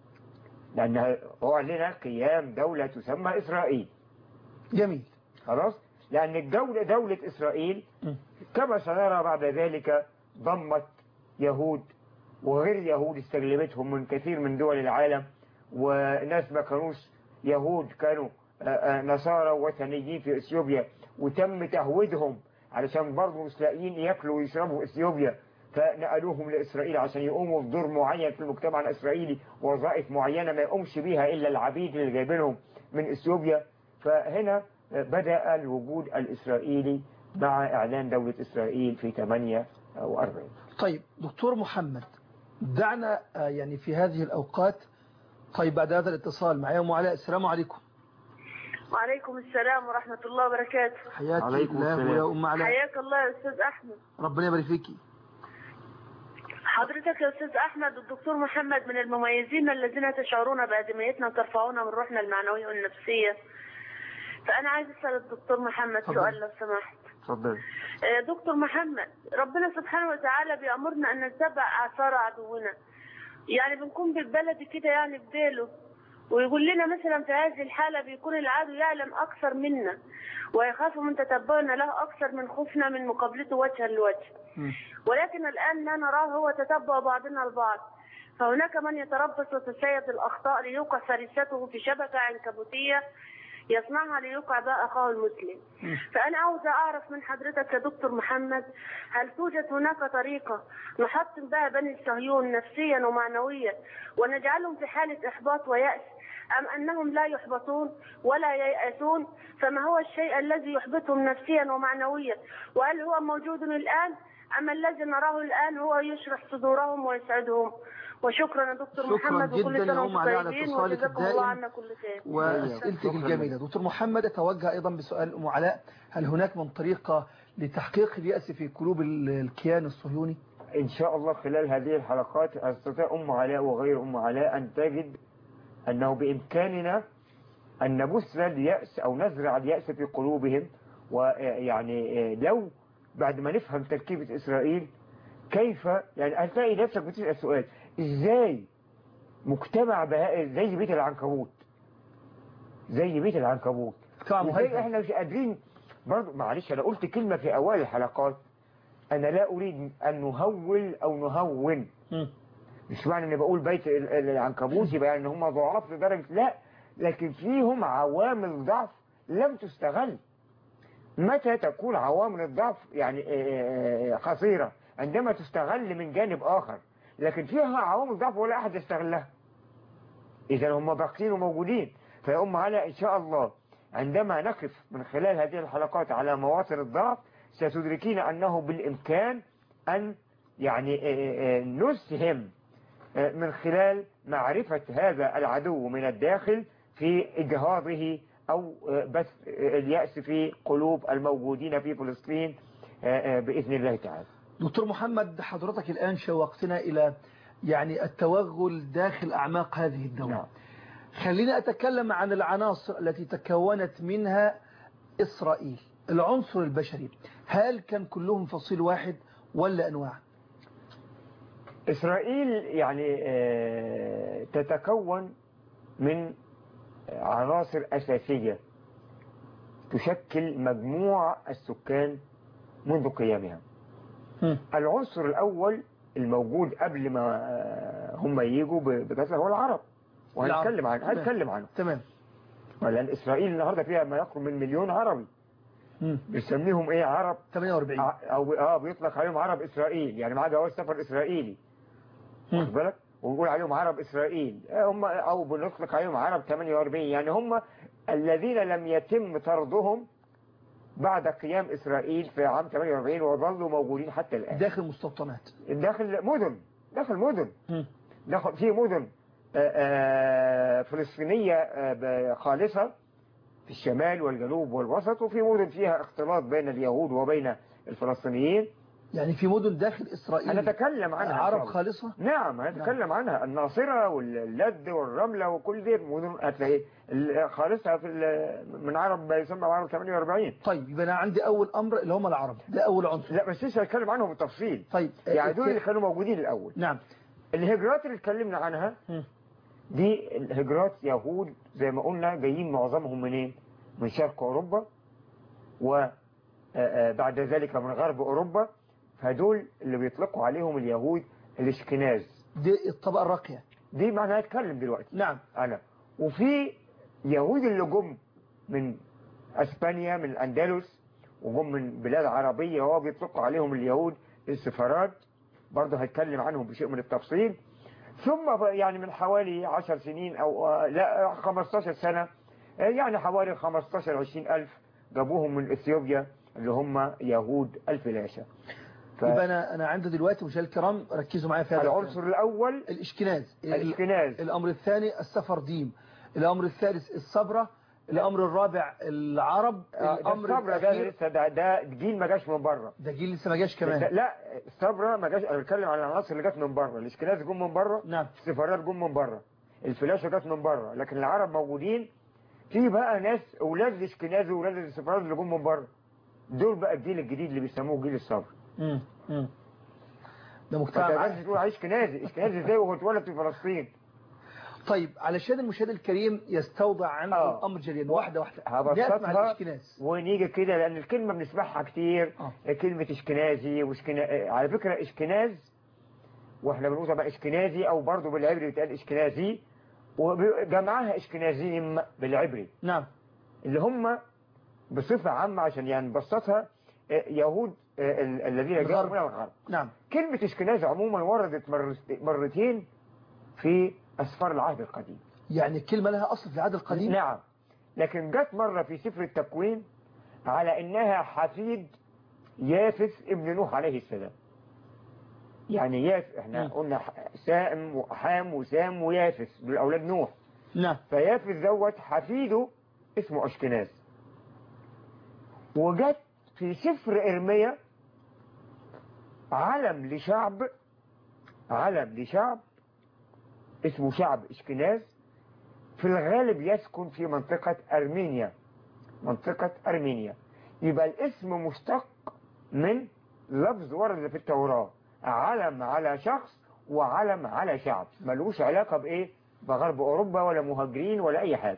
Speaker 2: لأن أعلن قيام دولة تسمى إسرائيل
Speaker 1: جميل
Speaker 2: خلاص لأن الدولة دولة إسرائيل
Speaker 1: م.
Speaker 2: كما سنرى بعد ذلك ضمت يهود وغير يهود استجلبتهم من كثير من دول العالم وناس ما كانوش يهود كانوا آه، آه، نصارى وثنيين في اثيوبيا وتم تهويدهم علشان برضه مش لاقيين ياكلوا ويشربوا في اثيوبيا فنقلوهم لاسرائيل عشان يقوموا بدور معين في المجتمع الاسرائيلي وظائف معينه ما يقومش بيها الا العبيد اللي جايبينهم من اثيوبيا فهنا بدا الوجود الاسرائيلي مع اعلان دوله اسرائيل في 48
Speaker 1: طيب دكتور محمد دعنا آه، يعني في هذه الأوقات طيب بعد هذا الاتصال معي أم علاء السلام عليكم
Speaker 4: وعليكم السلام ورحمة الله وبركاته
Speaker 1: حياك
Speaker 2: عليكم
Speaker 1: الله
Speaker 2: السلام.
Speaker 1: ويا أم علاء
Speaker 4: حياك الله يا أستاذ أحمد
Speaker 1: ربنا يبارك فيكي
Speaker 4: حضرتك يا أستاذ أحمد الدكتور محمد من المميزين الذين تشعرون بأدميتنا وترفعون من روحنا المعنوية والنفسية فأنا عايز أسأل الدكتور محمد
Speaker 1: اتفضل.
Speaker 4: سؤال لو سمحت
Speaker 2: اتفضل
Speaker 4: آه، دكتور محمد ربنا سبحانه وتعالى بيأمرنا أن نتبع آثار عدونا يعني بنكون بالبلد كده يعني بديله ويقول لنا مثلا في هذه الحالة بيكون العدو يعلم أكثر منا ويخاف من تتبعنا له أكثر من خوفنا من مقابلته وجها لوجه
Speaker 1: مم.
Speaker 4: ولكن الآن ما نراه هو تتبع بعضنا البعض فهناك من يتربص وتسيد الأخطاء ليوقع فريسته في شبكة عنكبوتية يصنعها ليوقع بها أخاه المسلم
Speaker 1: مم.
Speaker 4: فأنا عاوزة أعرف من حضرتك يا دكتور محمد هل توجد هناك طريقة نحطم بها بني الصهيون نفسيا ومعنويا ونجعلهم في حالة إحباط ويأس أم أنهم لا يحبطون ولا ييأسون فما هو الشيء الذي يحبطهم نفسيا ومعنويا وهل هو موجود الآن أم الذي نراه الآن هو يشرح صدورهم ويسعدهم وشكرا يا دكتور
Speaker 1: شكرا
Speaker 4: محمد
Speaker 1: جدا
Speaker 4: وكل
Speaker 1: يا
Speaker 4: سنة
Speaker 1: أم
Speaker 4: وانتم
Speaker 1: علي على
Speaker 4: طيبين
Speaker 1: اتصالك
Speaker 4: وجزاكم الله
Speaker 1: الدائم.
Speaker 4: عنا كل خير
Speaker 1: وأسئلتك
Speaker 2: شكراً.
Speaker 1: الجميلة دكتور محمد أتوجه أيضا بسؤال أم علاء هل هناك من طريقة لتحقيق اليأس في قلوب ال- الكيان الصهيوني
Speaker 2: إن شاء الله خلال هذه الحلقات أستطيع أم علاء وغير أم علاء أن تجد أنه بإمكاننا أن نبث اليأس أو نزرع اليأس في قلوبهم ويعني لو بعد ما نفهم تركيبة إسرائيل كيف يعني هتلاقي نفسك بتسأل سؤال إزاي مجتمع بها زي بيت العنكبوت زي بيت العنكبوت
Speaker 1: طبعا
Speaker 2: ازاي
Speaker 1: مهيئ
Speaker 2: احنا مش قادرين برضه معلش انا قلت كلمة في اوائل الحلقات انا لا اريد ان نهول او نهون
Speaker 1: مم.
Speaker 2: مش معنى اني بقول بيت ال- ال- العنكبوت يبقى ان هم ضعاف لدرجة لا لكن فيهم عوامل ضعف لم تستغل متى تكون عوامل الضعف يعني آه، آه، قصيرة عندما تستغل من جانب آخر لكن فيها عوامل ضعف ولا أحد يستغلها إذا هم باقيين وموجودين فيا أم على إن شاء الله عندما نقف من خلال هذه الحلقات على مواطن الضعف ستدركين أنه بالإمكان أن يعني آه، آه، نسهم آه، من خلال معرفة هذا العدو من الداخل في إجهاضه أو آه، بث آه، اليأس في قلوب الموجودين في فلسطين آه، آه، بإذن الله تعالى
Speaker 1: دكتور محمد حضرتك الآن شوقتنا إلى يعني التوغل داخل أعماق هذه الدولة
Speaker 2: نعم.
Speaker 1: خلينا أتكلم عن العناصر التي تكونت منها إسرائيل العنصر البشري هل كان كلهم فصيل واحد ولا أنواع
Speaker 2: إسرائيل يعني آه، تتكون من عناصر أساسية تشكل مجموع السكان منذ قيامها
Speaker 1: مم.
Speaker 2: العنصر الأول الموجود قبل ما آه، هم يجوا ب- بكثرة هو العرب وهنتكلم عنه
Speaker 1: تمام.
Speaker 2: هنتكلم عنه
Speaker 1: تمام
Speaker 2: لأن إسرائيل النهاردة فيها ما يقرب من مليون عربي
Speaker 1: مم.
Speaker 2: بيسميهم إيه عرب
Speaker 1: 48
Speaker 2: ع- أو آه بيطلق عليهم عرب إسرائيل يعني معاه جواز سفر إسرائيلي واخد
Speaker 1: مم.
Speaker 2: بالك ونقول عليهم عرب إسرائيل آه، هم أو بنطلق عليهم عرب 48 يعني هم الذين لم يتم طردهم بعد قيام إسرائيل في عام 48 وظلوا موجودين حتى الآن
Speaker 1: داخل مستوطنات
Speaker 2: داخل مدن دخل مدن
Speaker 1: مم.
Speaker 2: دخل في مدن آه، آه، فلسطينية آه، ب- خالصة في الشمال والجنوب والوسط وفي مدن فيها اختلاط بين اليهود وبين الفلسطينيين
Speaker 1: يعني في مدن داخل إسرائيل
Speaker 2: هنتكلم عنها إن شاء
Speaker 1: عرب
Speaker 2: الله.
Speaker 1: خالصة
Speaker 2: نعم هنتكلم عنها الناصرة واللد والرملة وكل دي مدن هتلاقي ال- خالصها في ال- من عرب ما يسمى عرب 48
Speaker 1: طيب يبقى أنا عندي أول أمر اللي هم العرب ده أول عنصر
Speaker 2: لا بس لسه هتكلم عنهم بالتفصيل
Speaker 1: طيب
Speaker 2: يعني
Speaker 1: آه،
Speaker 2: دول اللي كانوا موجودين الأول
Speaker 1: نعم
Speaker 2: الهجرات اللي اتكلمنا عنها
Speaker 1: مم.
Speaker 2: دي الهجرات يهود زي ما قلنا جايين معظمهم منين من شرق أوروبا وبعد ذلك من غرب أوروبا فدول اللي بيطلقوا عليهم اليهود الاشكناز
Speaker 1: دي الطبقة الراقية
Speaker 2: دي معناها هتكلم دلوقتي
Speaker 1: نعم
Speaker 2: أنا وفي يهود اللي جم من أسبانيا من الأندلس وجم من بلاد عربية وهو بيطلقوا عليهم اليهود السفارات برضه هتكلم عنهم بشيء من التفصيل ثم ب- يعني من حوالي 10 سنين أو آه، لا 15 سنة آه، يعني حوالي 15 20 ألف جابوهم من إثيوبيا اللي هم يهود الفلاشة
Speaker 1: يبقى أنا أنا عندي دلوقتي مشاهدينا الكرام ركزوا معايا في هذا الكلام.
Speaker 2: فالعنصر الأول
Speaker 1: الإشكناز ال-
Speaker 2: الاشكناز
Speaker 1: الأمر الثاني السفرديم الأمر الثالث الصبرة الأمر الرابع العرب
Speaker 2: آه، ده
Speaker 1: الأمر
Speaker 2: الصبر ده
Speaker 1: الأخير
Speaker 2: لسه ده ده جيل ما جاش من بره
Speaker 1: ده جيل لسه ما جاش
Speaker 2: لا,
Speaker 1: كمان
Speaker 2: لا الصبرة ما جاش انا بتكلم على العناصر اللي جت من بره الاشكناز جم من بره
Speaker 1: نعم
Speaker 2: السفارات جم من بره الفلاشه جت من بره لكن العرب موجودين في بقى ناس اولاد الاشكناز واولاد السفارات اللي جم من بره دول بقى الجيل الجديد اللي بيسموه جيل الصبر
Speaker 1: مم. مم. ده
Speaker 2: ما
Speaker 1: مجتمع
Speaker 2: تقدرش
Speaker 1: معاه.
Speaker 2: تقول عليه اشكنازي اشكنازي ازاي وهو اتولد في فلسطين
Speaker 1: طيب علشان المشاهد الكريم يستوضع عنه
Speaker 2: آه.
Speaker 1: الأمر جليا واحدة واحدة
Speaker 2: هبسطها
Speaker 1: نسمع الإشكناز
Speaker 2: ونيجي كده لان الكلمه بنسمعها كتير
Speaker 1: آه.
Speaker 2: كلمه اشكنازي واشكنا على فكره اشكناز واحنا بنقول طبعا اشكنازي او برضه بالعبري بيتقال اشكنازي وجمعها اشكنازيم بالعبري
Speaker 1: نعم
Speaker 2: اللي هم بصفة عامة عشان يعني نبسطها آه، يهود آه، ال- الذين جاءوا
Speaker 1: الغرب.
Speaker 2: من الغرب
Speaker 1: نعم
Speaker 2: كلمة اشكناز عموما وردت مرت- مرتين في أسفار العهد القديم
Speaker 1: يعني الكلمة لها أصل في العهد القديم
Speaker 2: نعم لكن جت مرة في سفر التكوين على إنها حفيد يافث ابن نوح عليه السلام يعني ياف احنا
Speaker 1: مم.
Speaker 2: قلنا ح- سام وحام وسام ويافث دول أولاد نوح
Speaker 1: نعم
Speaker 2: فيافث دوت حفيده اسمه أشكناز وجت في سفر إرميا علم لشعب علم لشعب اسمه شعب اشكناز في الغالب يسكن في منطقة أرمينيا منطقة أرمينيا يبقى الاسم مشتق من لفظ ورد في التوراة علم على شخص وعلم على شعب ملوش علاقة بإيه بغرب أوروبا ولا مهاجرين ولا أي حاجة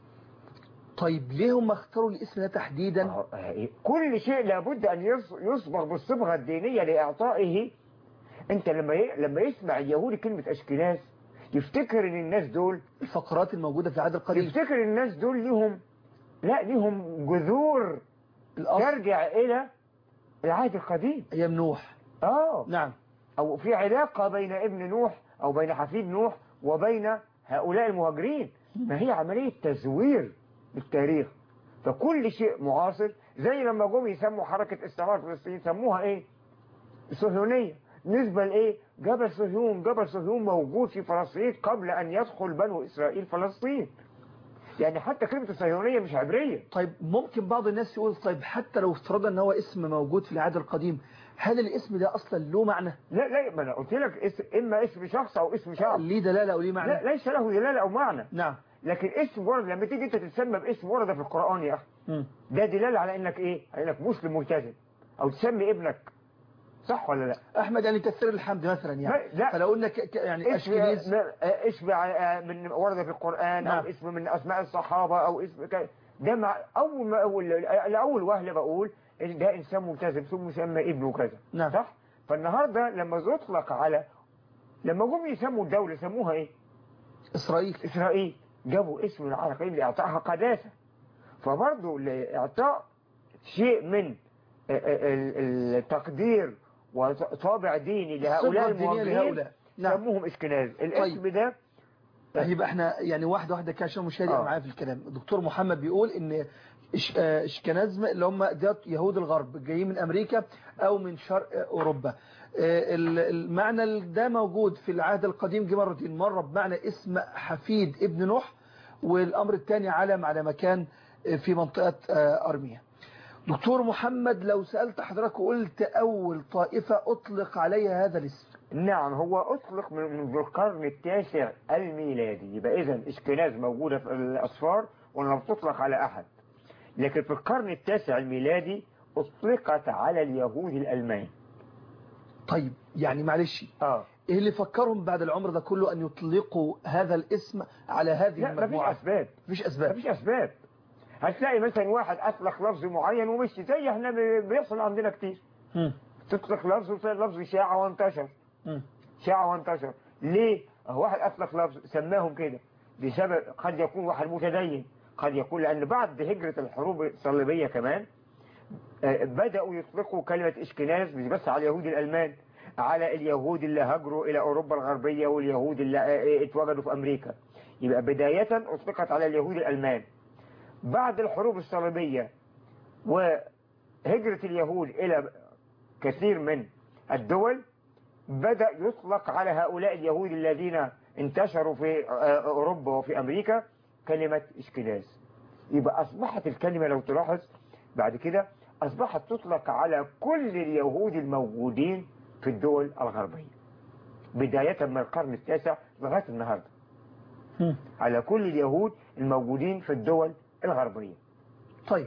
Speaker 1: طيب ليه هم اختاروا الاسم ده تحديدا
Speaker 2: أهو، آه، كل شيء لابد أن يص- يصبغ بالصبغة الدينية لإعطائه أنت لما ي... لما يسمع اليهودي كلمة أشكناز يفتكر إن الناس دول
Speaker 1: الفقرات الموجودة في العهد القديم
Speaker 2: يفتكر إن الناس دول ليهم لا ليهم جذور
Speaker 1: الأصل
Speaker 2: ترجع إلى العهد القديم
Speaker 1: أيام نوح
Speaker 2: آه
Speaker 1: نعم
Speaker 2: أو في علاقة بين ابن نوح أو بين حفيد نوح وبين هؤلاء المهاجرين ما هي عملية تزوير للتاريخ فكل شيء معاصر زي لما جم يسموا حركة استعمار فلسطين سموها ايه صهيونية نسبة لايه جبل صهيون جبل صهيون موجود في فلسطين قبل ان يدخل بنو اسرائيل فلسطين يعني حتى كلمة الصهيونية مش عبرية
Speaker 1: طيب ممكن بعض الناس يقول طيب حتى لو افترضنا ان هو اسم موجود في العهد القديم هل الاسم ده اصلا له معنى
Speaker 2: لا لا ما انا قلت لك اسم اما اسم شخص او اسم شعب
Speaker 1: ليه دلالة او ليه معنى
Speaker 2: لا ليس له دلالة او معنى
Speaker 1: نعم
Speaker 2: لكن اسم ورد لما تيجي انت تتسمى باسم ورد في القرآن يا اخي
Speaker 1: مم.
Speaker 2: ده دلالة على انك ايه على انك مسلم ملتزم او تسمي ابنك صح ولا لا
Speaker 1: احمد يعني كثير الحمد مثلا يعني
Speaker 2: لا.
Speaker 1: فلو قلنا ك- ك- يعني
Speaker 2: اسم
Speaker 1: اشكنيز
Speaker 2: آه، اسم آه، من ورد في القرآن
Speaker 1: نعم.
Speaker 2: او اسم من اسماء الصحابة او اسم ك... ده مع اول ما اول لاول وهله بقول ان ده انسان ملتزم ثم يسمى ابنه كذا
Speaker 1: نعم.
Speaker 2: صح فالنهارده لما يطلق على لما جم يسموا الدولة سموها ايه
Speaker 1: اسرائيل
Speaker 2: إسرائيل جابوا اسم العراقيين لإعطائها قداسة فبرضه لإعطاء شيء من ال- التقدير وطابع ديني لهؤلاء
Speaker 1: الصبغة الدينية
Speaker 2: المهاجرين
Speaker 1: لهؤلاء نعم
Speaker 2: سموهم اسكناز الاسم
Speaker 1: طيب.
Speaker 2: ده
Speaker 1: يبقى احنا يعني واحدة واحدة كده عشان المشاهد
Speaker 2: آه.
Speaker 1: يبقى معايا في الكلام الدكتور محمد بيقول ان إش- آه، اشكنازم اللي هم ديت يهود الغرب جايين من أمريكا أو من شرق أوروبا آه، ال- المعنى ده موجود في العهد القديم جه مرتين مرة بمعنى اسم حفيد ابن نوح والأمر الثاني علم على مكان آه، في منطقة آه، أرميا دكتور محمد لو سألت حضرتك وقلت أول طائفة أطلق عليها هذا الاسم
Speaker 2: نعم هو أطلق من منذ القرن التاسع الميلادي يبقى إذا اشكناز موجودة في الأصفار ولم تطلق على أحد لكن في القرن التاسع الميلادي أطلقت على اليهود الألمان
Speaker 1: طيب يعني معلش
Speaker 2: آه
Speaker 1: ايه اللي فكرهم بعد العمر ده كله ان يطلقوا هذا الاسم على هذه
Speaker 2: لا مفيش
Speaker 1: المجموعة
Speaker 2: أسباب
Speaker 1: مفيش اسباب
Speaker 2: مفيش أسباب هتلاقي مثلا واحد أطلق لفظ معين ومشي زي احنا بي- بيحصل عندنا كتير
Speaker 1: مم.
Speaker 2: تطلق لفظ وتلاقي اللفظ شاع وانتشر
Speaker 1: مم.
Speaker 2: شاع وانتشر ليه؟ هو واحد أطلق لفظ سماهم كده بسبب قد يكون واحد متدين قد يكون لأن بعد هجرة الحروب الصليبية كمان آه، بدأوا يطلقوا كلمة إشكناز مش بس على اليهود الألمان على اليهود اللي هاجروا إلى أوروبا الغربية واليهود اللي آه، اتوجدوا في أمريكا يبقى بداية أطلقت على اليهود الألمان بعد الحروب الصليبية وهجرة اليهود إلى كثير من الدول بدأ يطلق على هؤلاء اليهود الذين انتشروا في آه، أوروبا وفي أمريكا كلمة إشكناز يبقى أصبحت الكلمة لو تلاحظ بعد كده أصبحت تطلق على كل اليهود الموجودين في الدول الغربية بداية من القرن التاسع لغاية النهاردة
Speaker 1: مم.
Speaker 2: على كل اليهود الموجودين في الدول الغربية
Speaker 1: طيب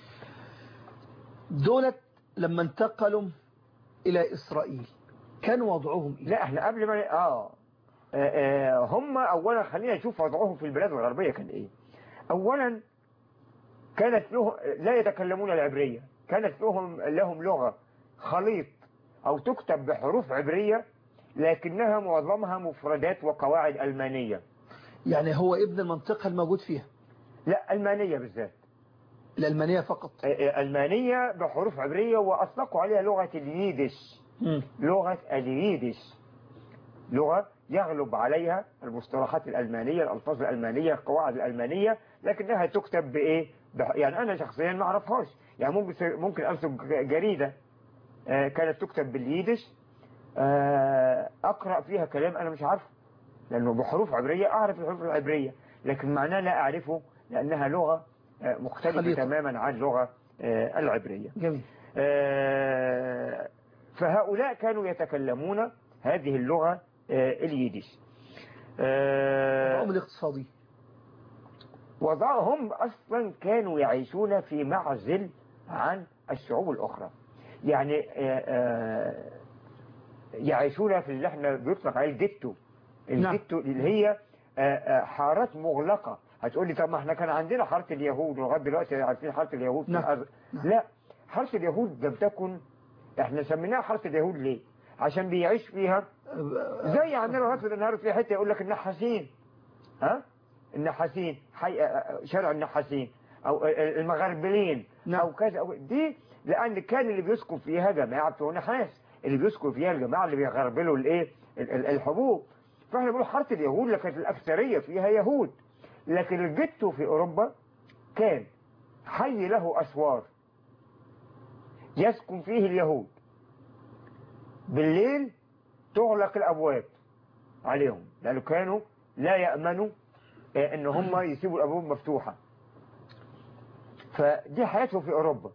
Speaker 1: دولت لما انتقلوا الى اسرائيل كان وضعهم ايه
Speaker 2: لا احنا قبل ما آه. آه, آه هم اولا خلينا نشوف وضعهم في البلاد الغربية كان ايه اولا كانت له لا يتكلمون العبرية كانت لهم لهم لغة خليط او تكتب بحروف عبرية لكنها معظمها مفردات وقواعد ألمانية
Speaker 1: يعني هو ابن المنطقة الموجود فيها
Speaker 2: لا ألمانية بالذات
Speaker 1: الألمانية فقط
Speaker 2: آه، آه، ألمانية بحروف عبرية وأطلقوا عليها لغة الييدش
Speaker 1: مم.
Speaker 2: لغة الييدش لغة يغلب عليها المصطلحات الألمانية الألفاظ الألمانية القواعد الألمانية لكنها تكتب بإيه بح... يعني أنا شخصيا ما أعرفهاش يعني ممكن ممكن أمسك جريدة آه، كانت تكتب بالييدش آه، أقرأ فيها كلام أنا مش عارفه لأنه بحروف عبرية أعرف الحروف العبرية لكن معناه لا أعرفه لأنها لغة آه، مختلفة
Speaker 1: خليطة.
Speaker 2: تماما عن اللغة آه، العبرية
Speaker 1: جميل
Speaker 2: آه، فهؤلاء كانوا يتكلمون هذه اللغة آه، اليديش آه،
Speaker 1: وضعهم الاقتصادي
Speaker 2: وضعهم أصلا كانوا يعيشون في معزل عن الشعوب الأخرى يعني آه، آه، يعيشون في اللي احنا بيطلق عليه الجيتو
Speaker 1: نعم.
Speaker 2: الجيتو اللي هي آه، آه، حارات مغلقة هتقول لي طب ما احنا كان عندنا حارة اليهود ولغايه دلوقتي عارفين حارة اليهود في
Speaker 1: نعم.
Speaker 2: الأرض لا حارة اليهود لم تكن احنا سميناها حارة اليهود ليه؟ عشان بيعيش فيها زي عندنا لغايه النهارده في حته يقول لك النحاسين ها النحاسين حي... شارع النحاسين او المغربلين
Speaker 1: نعم.
Speaker 2: او كذا أو دي لان كان اللي بيسكن فيها جماعه بتوع نحاس اللي بيسكن فيها الجماعه اللي بيغربلوا الايه ال- ال- الحبوب فاحنا بنقول حاره اليهود لكن الاكثريه فيها يهود لكن الجيتو في اوروبا كان حي له اسوار يسكن فيه اليهود بالليل تغلق الابواب عليهم لانه كانوا لا يامنوا آه، ان هم يسيبوا الابواب مفتوحه فدي حياتهم في اوروبا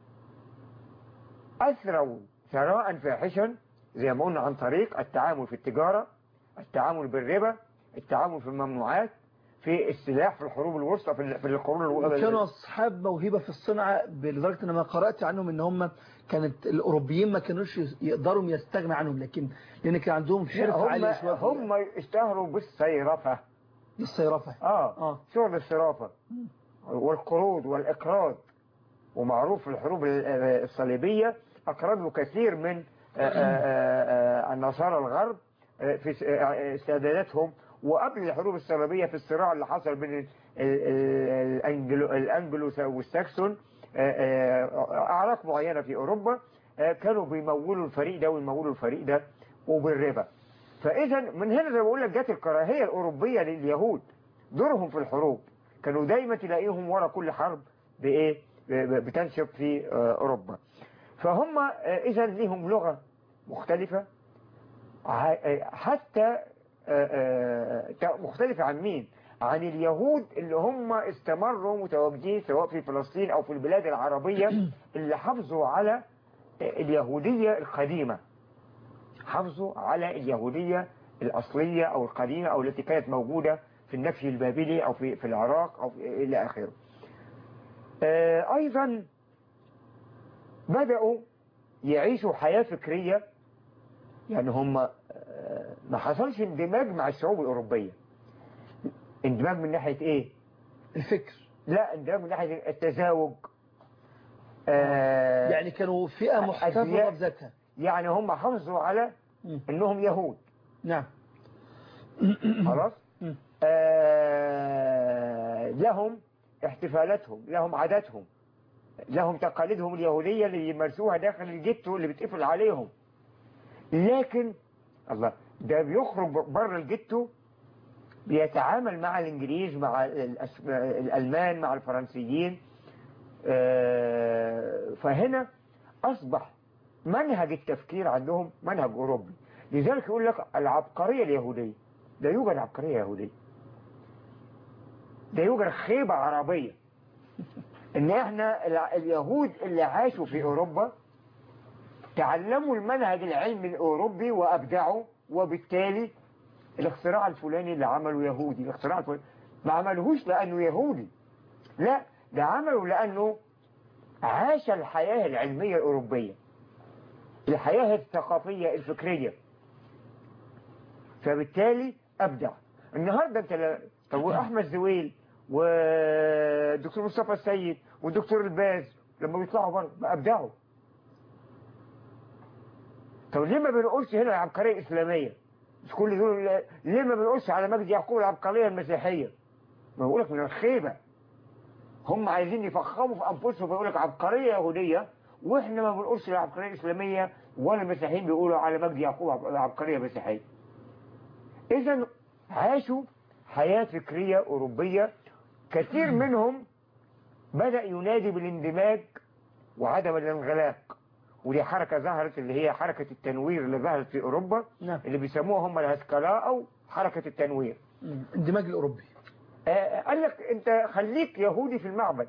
Speaker 2: اثروا ثراء فاحشا زي ما قلنا عن طريق التعامل في التجاره التعامل بالربا التعامل في الممنوعات في السلاح في الحروب الوسطى في ال- في القرون الو-
Speaker 1: كانوا أصحاب موهبة في الصنعة لدرجة أن ما قرأت عنهم أن هم كانت الأوروبيين ما كانوش يقدروا يستغنى عنهم لكن لأن كان عندهم حرفة
Speaker 2: هم
Speaker 1: عالية شوية في
Speaker 2: هم اشتهروا بالصيرفه
Speaker 1: الصيرفة
Speaker 2: اه
Speaker 1: آه.
Speaker 2: شغل الصرافة والقروض والإقراض ومعروف في الحروب ال- آه، الصليبية أقرضوا كثير من آه، آه، آه، النصارى الغرب آه، في س- آه، ساداتهم وقبل الحروب الصليبية في الصراع اللي حصل بين ال- ال- الأنجلو- الأنجلوس والساكسون آه، آه، أعراق معينة في أوروبا آه، كانوا بيمولوا الفريق ده ويمولوا الفريق ده وبالربا فإذا من هنا زي ما بقول لك جت الكراهية الأوروبية لليهود دورهم في الحروب كانوا دايما تلاقيهم ورا كل حرب بإيه ب- ب- بتنشط في آه، أوروبا فهم إذا لهم لغة مختلفة ع- آه، حتى آه، آه، تا- مختلفة عن مين عن اليهود اللي هم استمروا متواجدين سواء في فلسطين أو في البلاد العربية اللي حافظوا على آه، اليهودية القديمة حافظوا على اليهودية الأصلية أو القديمة أو التي كانت موجودة في النفي البابلي أو في, في العراق أو في إلى آخره آه، أيضا بدأوا يعيشوا حياة فكرية يعني هم آه، ما حصلش اندماج مع الشعوب الأوروبية اندماج من ناحية إيه؟
Speaker 1: الفكر
Speaker 2: لا اندماج من ناحية التزاوج آه،
Speaker 1: يعني كانوا فئة محتفظة
Speaker 2: أزياء.
Speaker 1: بذاتها
Speaker 2: يعني هم حافظوا على
Speaker 1: مم.
Speaker 2: انهم يهود
Speaker 1: نعم
Speaker 2: خلاص
Speaker 1: مم.
Speaker 2: آه لهم احتفالاتهم لهم عاداتهم لهم تقاليدهم اليهودية اللي يمارسوها داخل الجيتو اللي بتقفل عليهم لكن الله ده بيخرج بره الجيتو بيتعامل مع الانجليز مع الأس- الالمان مع الفرنسيين آه، فهنا اصبح منهج التفكير عندهم منهج اوروبي لذلك يقول لك العبقرية اليهودية لا يوجد عبقرية يهودية ده يوجد خيبة عربية ان احنا الع- اليهود اللي عاشوا في اوروبا تعلموا المنهج العلمي الاوروبي وابدعوا وبالتالي الاختراع الفلاني اللي عمله يهودي الاختراع الفلاني ما عملهوش لانه يهودي لا ده عمله لانه عاش الحياة العلمية الاوروبية الحياة الثقافية الفكرية فبالتالي ابدع النهارده انت لا طب واحمد زويل والدكتور مصطفى السيد والدكتور الباز لما بيطلعوا بره ما ابدعوا طب ليه ما بنقولش هنا العبقريه الاسلاميه مش كل دول ليه ما بنقولش على مجدي يعقوب العبقريه المسيحيه ما بقولك من الخيبه هم عايزين يفخموا في انفسهم بيقول لك عبقريه يهوديه واحنا ما بنقولش العبقريه الاسلاميه ولا المسيحيين بيقولوا على مجدي يعقوب العبقريه مسيحيه إذا عاشوا حياة فكرية أوروبية كثير منهم بدأ ينادي بالاندماج وعدم الانغلاق ودي حركة ظهرت اللي هي حركة التنوير اللي ظهرت في أوروبا
Speaker 1: نعم
Speaker 2: اللي بيسموها هم الهسكلاء أو حركة التنوير
Speaker 1: مم. اندماج الأوروبي
Speaker 2: آه، قال لك أنت خليك يهودي في المعبد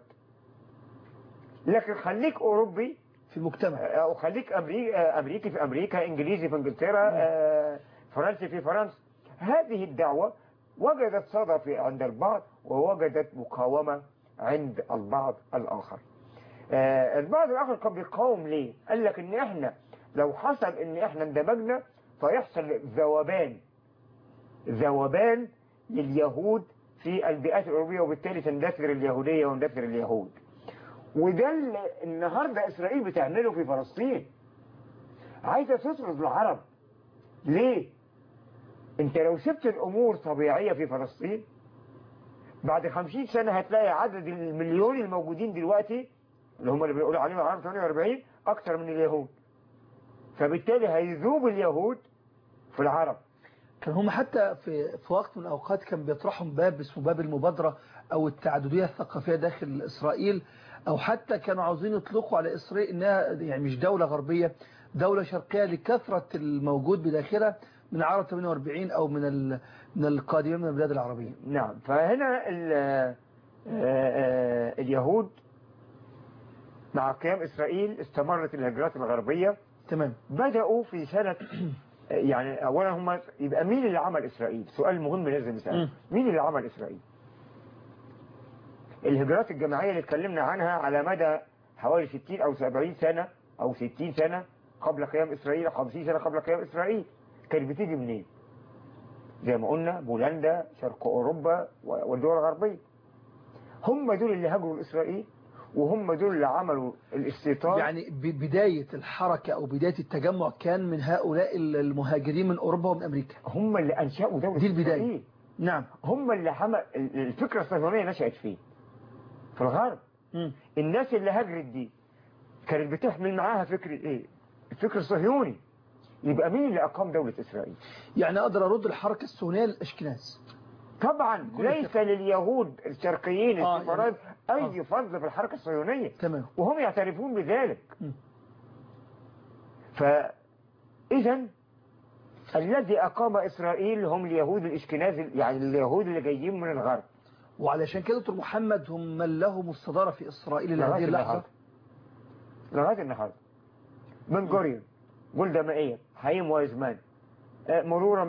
Speaker 2: لكن خليك أوروبي
Speaker 1: في المجتمع
Speaker 2: أو خليك أمريكي, أمريكي في أمريكا إنجليزي في إنجلترا آه، فرنسي في فرنسا هذه الدعوة وجدت صدى في عند البعض ووجدت مقاومة عند البعض الآخر آه، البعض الآخر كان بيقاوم ليه قال لك إن إحنا لو حصل إن إحنا اندمجنا فيحصل ذوبان ذوبان لليهود في البيئات الأوروبية وبالتالي تندثر اليهودية ويندثر اليهود وده اللي النهاردة إسرائيل بتعمله في فلسطين عايزة تطرد العرب ليه انت لو سبت الأمور طبيعية في فلسطين بعد خمسين سنة هتلاقي عدد المليون الموجودين دلوقتي اللي هم اللي بيقولوا عليهم العرب 48 أكتر من اليهود فبالتالي هيذوب اليهود في العرب
Speaker 1: كان هم حتى في في وقت من الأوقات كان بيطرحوا باب اسمه باب المبادرة أو التعددية الثقافية داخل إسرائيل أو حتى كانوا عاوزين يطلقوا على إسرائيل إنها يعني مش دولة غربية دولة شرقية لكثرة الموجود بداخلها من عرب 48 أو من ال- من القادمين من البلاد العربية
Speaker 2: نعم فهنا ال- آه، آه، اليهود مع قيام إسرائيل استمرت الهجرات الغربية
Speaker 1: تمام
Speaker 2: بدأوا في سنة يعني أولا هم يبقى مين اللي عمل إسرائيل سؤال مهم لازم نسأله
Speaker 1: مم.
Speaker 2: مين اللي عمل إسرائيل الهجرات الجماعية اللي اتكلمنا عنها على مدى حوالي 60 أو 70 سنة أو 60 سنة قبل قيام إسرائيل أو 50 سنة قبل قيام إسرائيل كانت بتيجي منين زي ما قلنا بولندا شرق أوروبا والدول الغربية هم دول اللي هاجروا لإسرائيل وهم دول اللي عملوا الاستيطان
Speaker 1: يعني ب- بداية الحركة أو بداية التجمع كان من هؤلاء المهاجرين من أوروبا ومن أمريكا
Speaker 2: هم اللي أنشأوا دولة
Speaker 1: دي البداية.
Speaker 2: إسرائيل
Speaker 1: نعم
Speaker 2: هم اللي حمل الفكرة الصهيونية نشأت فيه في الغرب
Speaker 1: مم.
Speaker 2: الناس اللي هاجرت دي كانت بتحمل معاها فكر ايه الفكر الصهيوني يبقى مين اللي أقام دولة إسرائيل
Speaker 1: يعني أقدر أرد الحركة الصهيونية للأشكناز
Speaker 2: طبعا
Speaker 1: كل
Speaker 2: ليس لليهود الشرقيين
Speaker 1: آه،
Speaker 2: السفراء
Speaker 1: يعني-
Speaker 2: اي فضل في الحركه الصهيونيه
Speaker 1: تمام
Speaker 2: وهم يعترفون بذلك
Speaker 1: م.
Speaker 2: فاذا الذي اقام اسرائيل هم اليهود الاشكناز يعني اليهود اللي جايين من الغرب
Speaker 1: وعلشان كده دكتور محمد هم من لهم الصدارة في إسرائيل
Speaker 2: لغاية
Speaker 1: لهذه اللحظة
Speaker 2: النهارده لغايه النهارده بن جوريون جولدا مائير حييم وايزمان آه، مرورا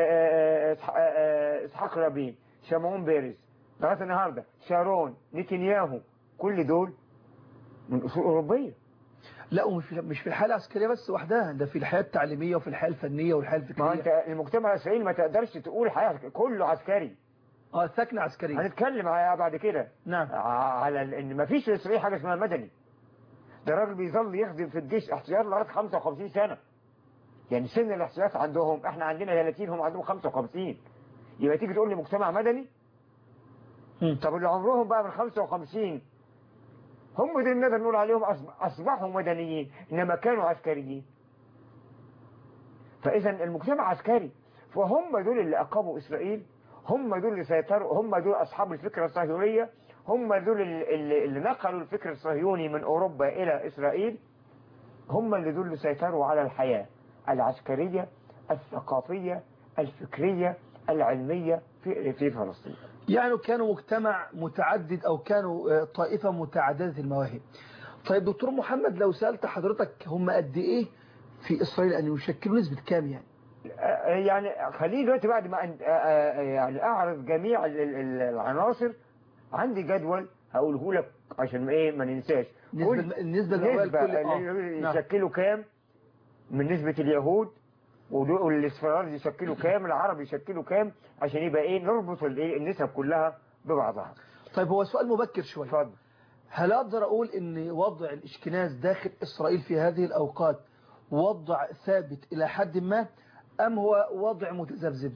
Speaker 2: باسحاق رابين شمعون بيرز لغايه النهارده شارون نتنياهو كل دول من اصول اوروبيه
Speaker 1: لا ومش في مش في الحياة العسكرية بس وحدها ده في الحياة التعليمية وفي الحياة الفنية والحياة
Speaker 2: ما هو
Speaker 1: الفكرية
Speaker 2: انت المجتمع الاسرائيلي ما تقدرش تقول حياه كله عسكري
Speaker 1: اه سكنة عسكرية
Speaker 2: هنتكلم على- بعد كده
Speaker 1: نعم
Speaker 2: على ال- ان ما فيش في اسرائيل حاجه اسمها مدني ده راجل بيظل يخدم في الجيش احتياط لغايه 55 سنه يعني سن الاحتياط عندهم احنا عندنا 30 هم عندهم 55 يبقى تيجي تقول لي مجتمع مدني
Speaker 1: مم.
Speaker 2: طب اللي عمرهم بقى من 55 هم دول نقدر نقول عليهم أصب- اصبحوا مدنيين انما كانوا عسكريين فاذا المجتمع عسكري فهم دول اللي اقاموا اسرائيل هم دول اللي سيطروا هم دول اصحاب الفكره الصهيونيه هم دول اللي, اللي اللي نقلوا الفكر الصهيوني من اوروبا الى اسرائيل هم اللي دول اللي سيطروا على الحياه العسكريه الثقافيه الفكريه العلميه في في فلسطين
Speaker 1: يعني كانوا مجتمع متعدد أو كانوا آه، طائفة متعددة المواهب طيب دكتور محمد لو سألت حضرتك هم قد إيه في إسرائيل أن يشكلوا نسبة كام يعني
Speaker 2: آه، يعني خليني دلوقتي بعد ما أن- آه، آه، يعني اعرض جميع ال- ال- العناصر عندي جدول هقوله لك عشان ايه ما ننساش
Speaker 1: نسبة
Speaker 2: كل
Speaker 1: الم- النسبة المئوية
Speaker 2: نسبة
Speaker 1: لكل آه.
Speaker 2: اللي
Speaker 1: نعم.
Speaker 2: يشكلوا كام من نسبة اليهود ودول- والاسفراد يشكلوا كام العرب يشكلوا كام عشان يبقى ايه نربط الايه النسب كلها ببعضها
Speaker 1: طيب هو سؤال مبكر شوية
Speaker 2: اتفضل
Speaker 1: هل أقدر أقول أن وضع الإشكناز داخل إسرائيل في هذه الأوقات وضع ثابت إلى حد ما أم هو وضع متذبذب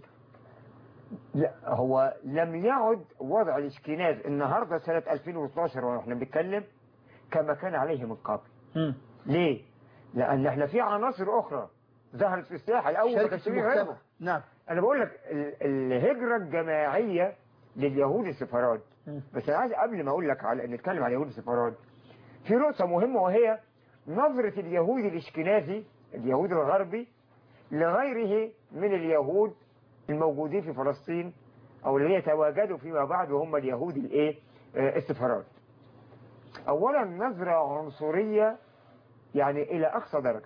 Speaker 2: لا هو لم يعد وضع الاشكناز النهارده سنة 2012 واحنا بنتكلم كما كان عليه من قبل
Speaker 1: مم.
Speaker 2: ليه؟ لأن احنا في عناصر أخرى ظهرت في الساحة الأول ما
Speaker 1: شركة
Speaker 2: كانش فيه
Speaker 1: المجتمع
Speaker 2: غيرها
Speaker 1: نعم
Speaker 2: أنا بقول لك ال- الهجرة الجماعية لليهود السفراد
Speaker 1: مم.
Speaker 2: بس أنا عايز قبل ما أقول لك على نتكلم على اليهود السفراد في نقطة مهمة وهي نظرة اليهود الإشكنازي اليهود الغربي لغيره من اليهود الموجودين في فلسطين أو اللي يتواجدوا فيما بعد وهم اليهود الإيه آه، السفراد أولا نظرة عنصرية يعني إلى أقصى درجة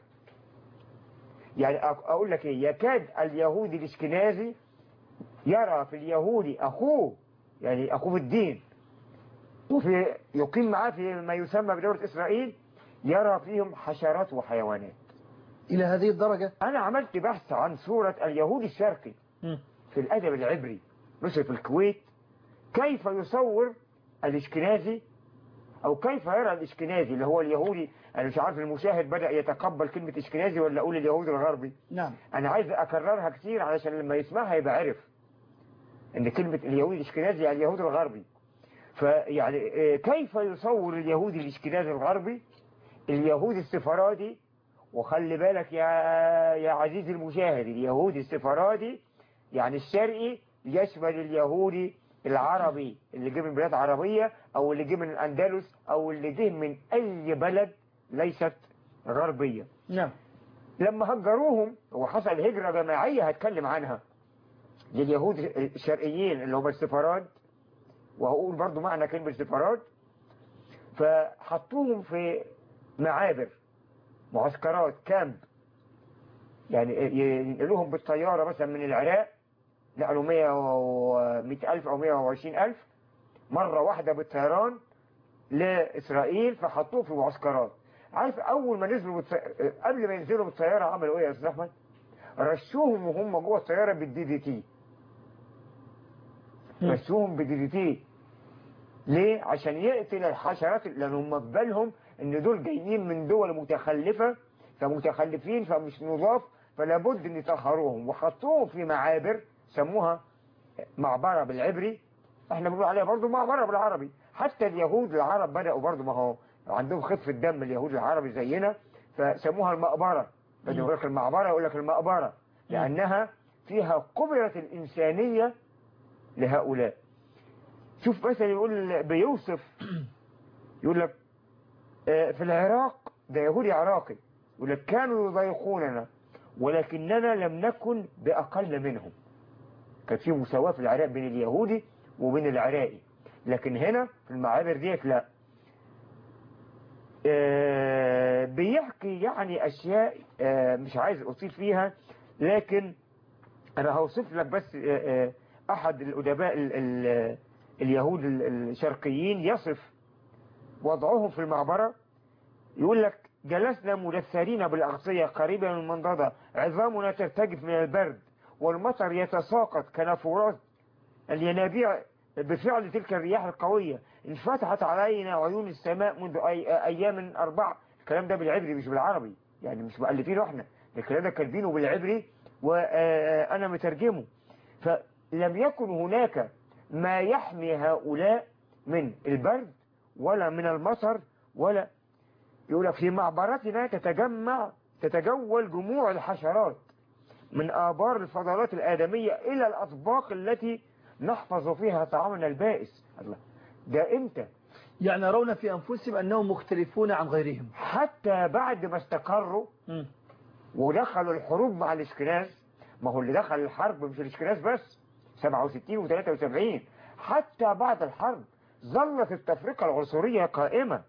Speaker 2: يعني أق- أقول لك إيه يكاد اليهودي الإشكنازي يرى في اليهودي أخوه يعني أخوه في الدين وفي يقيم معاه في ما يسمى بدولة إسرائيل يرى فيهم حشرات وحيوانات
Speaker 1: إلى هذه الدرجة
Speaker 2: أنا عملت بحث عن صورة اليهودي الشرقي
Speaker 1: مم.
Speaker 2: في الأدب العبري مثل في الكويت كيف يصور الإشكنازي أو كيف يرى الإشكنازي اللي هو اليهودي أنا مش عارف المشاهد بدأ يتقبل كلمة إشكنازي ولا أقول اليهودي الغربي
Speaker 1: نعم
Speaker 2: أنا عايز أكررها كتير علشان لما يسمعها يبقى عارف إن كلمة اليهودي الإشكنازي يعني اليهود الغربي فيعني آه، كيف يصور اليهودي الإشكنازي الغربي اليهودي السفرادي وخلي بالك يا يا عزيزي المشاهد اليهودي السفرادي يعني الشرقي يشمل اليهودي العربي اللي جه من بلاد عربية أو اللي جه من الأندلس أو اللي جه من أي بلد ليست غربية
Speaker 1: نعم
Speaker 2: لما هجروهم وحصل هجرة جماعية هتكلم عنها لليهود الشرقيين اللي هم السفارات وهقول برضو معنى كلمة سفارات فحطوهم في معابر معسكرات كامب يعني ينقلوهم بالطيارة مثلا من العراق نقلوا 100 و 100 ألف أو 120 ألف مرة واحدة بالطيران لإسرائيل فحطوه في معسكرات عارف أول ما نزلوا بالطي... قبل ما ينزلوا بالطيارة عملوا إيه يا أستاذ أحمد؟ رشوهم وهم جوه الطيارة بالدي دي تي رشوهم بالدي دي تي ليه؟ عشان يقتل الحشرات لأن هم في بالهم إن دول جايين من دول متخلفة فمتخلفين فمش نضاف فلا بد ان يطهروهم وحطوهم في معابر سموها معبرة بالعبري احنا بنقول عليها برضو معبرة بالعربي حتى اليهود العرب بدأوا برضو ما هو عندهم خفة دم اليهود العربي زينا فسموها المقبرة بدأوا يقول لك المعبرة يقول لك المقبرة لأنها فيها قبرة الإنسانية لهؤلاء شوف مثلا يقول بيوصف يقول لك آه، في العراق ده يهودي عراقي يقول لك كانوا يضايقوننا ولكننا لم نكن بأقل منهم كان في مساواة في العراق بين اليهودي وبين العراقي لكن هنا في المعابر ديت لا آه، بيحكي يعني أشياء آه، مش عايز أطيل فيها لكن أنا هوصف لك بس آه، آه، أحد الأدباء ال- ال- اليهود ال- الشرقيين يصف وضعهم في المعبرة يقول لك جلسنا مدثرين بالأغطية قريبة من المنضدة عظامنا ترتجف من البرد والمطر يتساقط كنافورات الينابيع بفعل تلك الرياح القوية انفتحت علينا عيون السماء منذ أي أيام أربع الكلام ده بالعبري مش بالعربي يعني مش مؤلفينه احنا الكلام ده كاتبينه بالعبري وأنا مترجمه فلم يكن هناك ما يحمي هؤلاء من البرد ولا من المطر ولا يقول لك في معبرتنا تتجمع تتجول جموع الحشرات من آبار الفضلات الآدمية إلى الأطباق التي نحفظ فيها طعامنا البائس الله ده امتى
Speaker 1: يعني يرون في أنفسهم أنهم مختلفون عن غيرهم
Speaker 2: حتى بعد ما استقروا
Speaker 1: مم.
Speaker 2: ودخلوا الحروب مع الاشكناز ما هو اللي دخل الحرب مش الاشكناز بس 67 و73 حتى بعد الحرب ظلت التفرقة العنصرية قائمة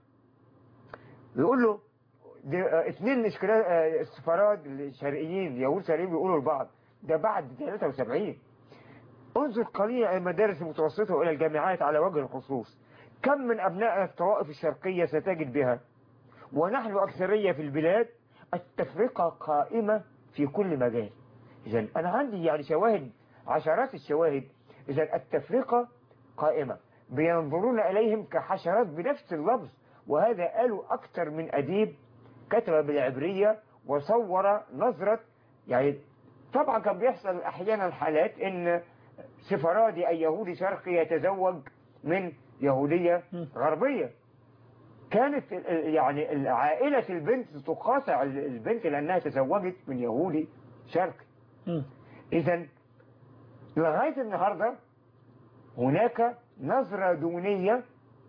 Speaker 2: بيقول له دي اه اتنين اشكناز اه السفراد الشرقيين يهود شرقيين بيقولوا لبعض ده بعد 73 انظر قليلا المدارس المتوسطة وإلى الجامعات على وجه الخصوص كم من أبناء الطوائف الشرقية ستجد بها ونحن أكثرية في البلاد التفرقة قائمة في كل مجال إذا أنا عندي يعني شواهد عشرات الشواهد إذا التفرقة قائمة بينظرون إليهم كحشرات بنفس اللفظ وهذا قالوا أكثر من أديب كتب بالعبرية وصور نظرة يعني طبعا كان بيحصل أحيانا حالات إن سفرادي أي يهودي شرقي يتزوج من يهودية
Speaker 1: م.
Speaker 2: غربية كانت ال- ال- يعني عائلة البنت تقاطع ال- البنت لأنها تزوجت من يهودي شرقي
Speaker 1: مم.
Speaker 2: إذا لغاية النهاردة هناك نظرة دونية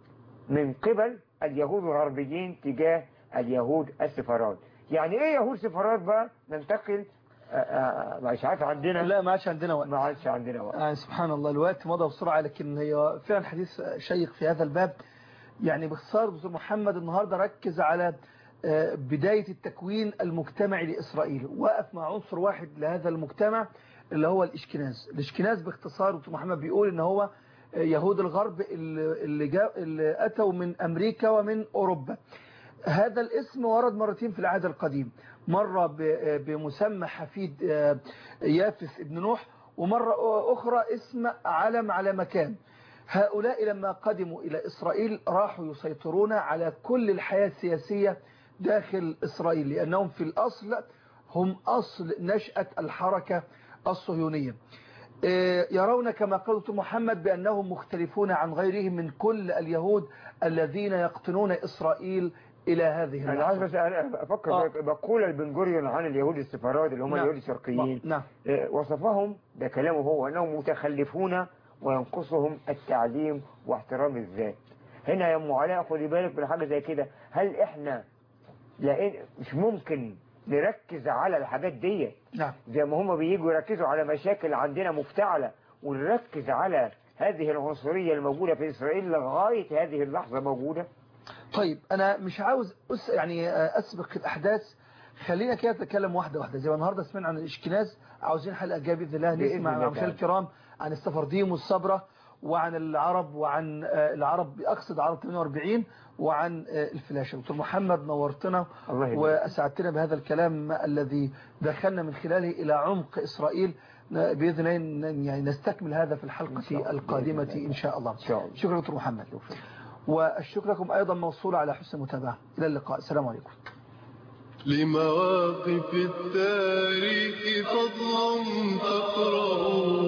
Speaker 2: من قبل اليهود الغربيين تجاه اليهود السفراد يعني ايه يهود سفراد بقى ننتقل آه، آه، مش عارف عندنا
Speaker 1: لا ما عادش عندنا وقت
Speaker 2: ما عادش عندنا وقت
Speaker 1: آه سبحان الله الوقت مضى بسرعة لكن هي فعلا حديث شيق في هذا الباب يعني باختصار دكتور محمد النهاردة ركز على آه، بداية التكوين المجتمعي لإسرائيل وقف مع عنصر واحد لهذا المجتمع اللي هو الإشكناز الإشكناز باختصار دكتور محمد بيقول إن هو آه، يهود الغرب اللي, اللي, جا اللي أتوا من أمريكا ومن أوروبا هذا الاسم ورد مرتين في العهد القديم مرة ب- بمسمى حفيد آه، يافث ابن نوح ومرة أخرى اسم علم على مكان هؤلاء لما قدموا إلى إسرائيل راحوا يسيطرون على كل الحياة السياسية داخل إسرائيل لأنهم في الأصل هم أصل نشأة الحركة الصهيونية آه، يرون كما قال دكتور محمد بأنهم مختلفون عن غيرهم من كل اليهود الذين يقتنون إسرائيل إلى هذه
Speaker 2: انا عايز
Speaker 1: اللحظة
Speaker 2: بس أنا افكر
Speaker 1: آه.
Speaker 2: آه. بقول البن جوريون عن اليهود السفراد اللي هم
Speaker 1: نعم.
Speaker 2: اليهود الشرقيين
Speaker 1: نعم
Speaker 2: آه، وصفهم ده كلامه هو انهم متخلفون وينقصهم التعليم واحترام الذات هنا يا ام علاء خدي بالك من حاجه زي كده هل احنا لقين مش ممكن نركز على الحاجات دي
Speaker 1: نعم
Speaker 2: زي ما هم بييجوا يركزوا على مشاكل عندنا مفتعله ونركز على هذه العنصريه الموجوده في اسرائيل لغايه هذه اللحظه موجوده
Speaker 1: طيب أنا مش عاوز أس يعني آه، أسبق الأحداث خلينا كده نتكلم واحدة واحدة زي ما النهاردة سمعنا عن الإشكناز عاوزين حلقة جاية بإذن الله
Speaker 2: بإذن
Speaker 1: نسمع
Speaker 2: الله
Speaker 1: مع مشاهد
Speaker 2: تعالى.
Speaker 1: الكرام عن السفرديم والصبرة وعن العرب وعن آه، العرب أقصد عرب 48 وعن آه، الفلاشة دكتور محمد نورتنا
Speaker 2: الله يبارك.
Speaker 1: وأسعدتنا بهذا الكلام الذي دخلنا من خلاله إلى عمق إسرائيل ن- بإذن الله ن- يعني نستكمل هذا في
Speaker 2: إن شاء
Speaker 1: الحلقة
Speaker 2: الله.
Speaker 1: القادمة
Speaker 2: بإذن الله.
Speaker 1: إن شاء الله
Speaker 2: ان شاء الله
Speaker 1: شكرا دكتور محمد والشكر لكم أيضا موصول على حسن المتابعة إلى اللقاء السلام عليكم
Speaker 5: لمواقف التاريخ فضلا تقرأ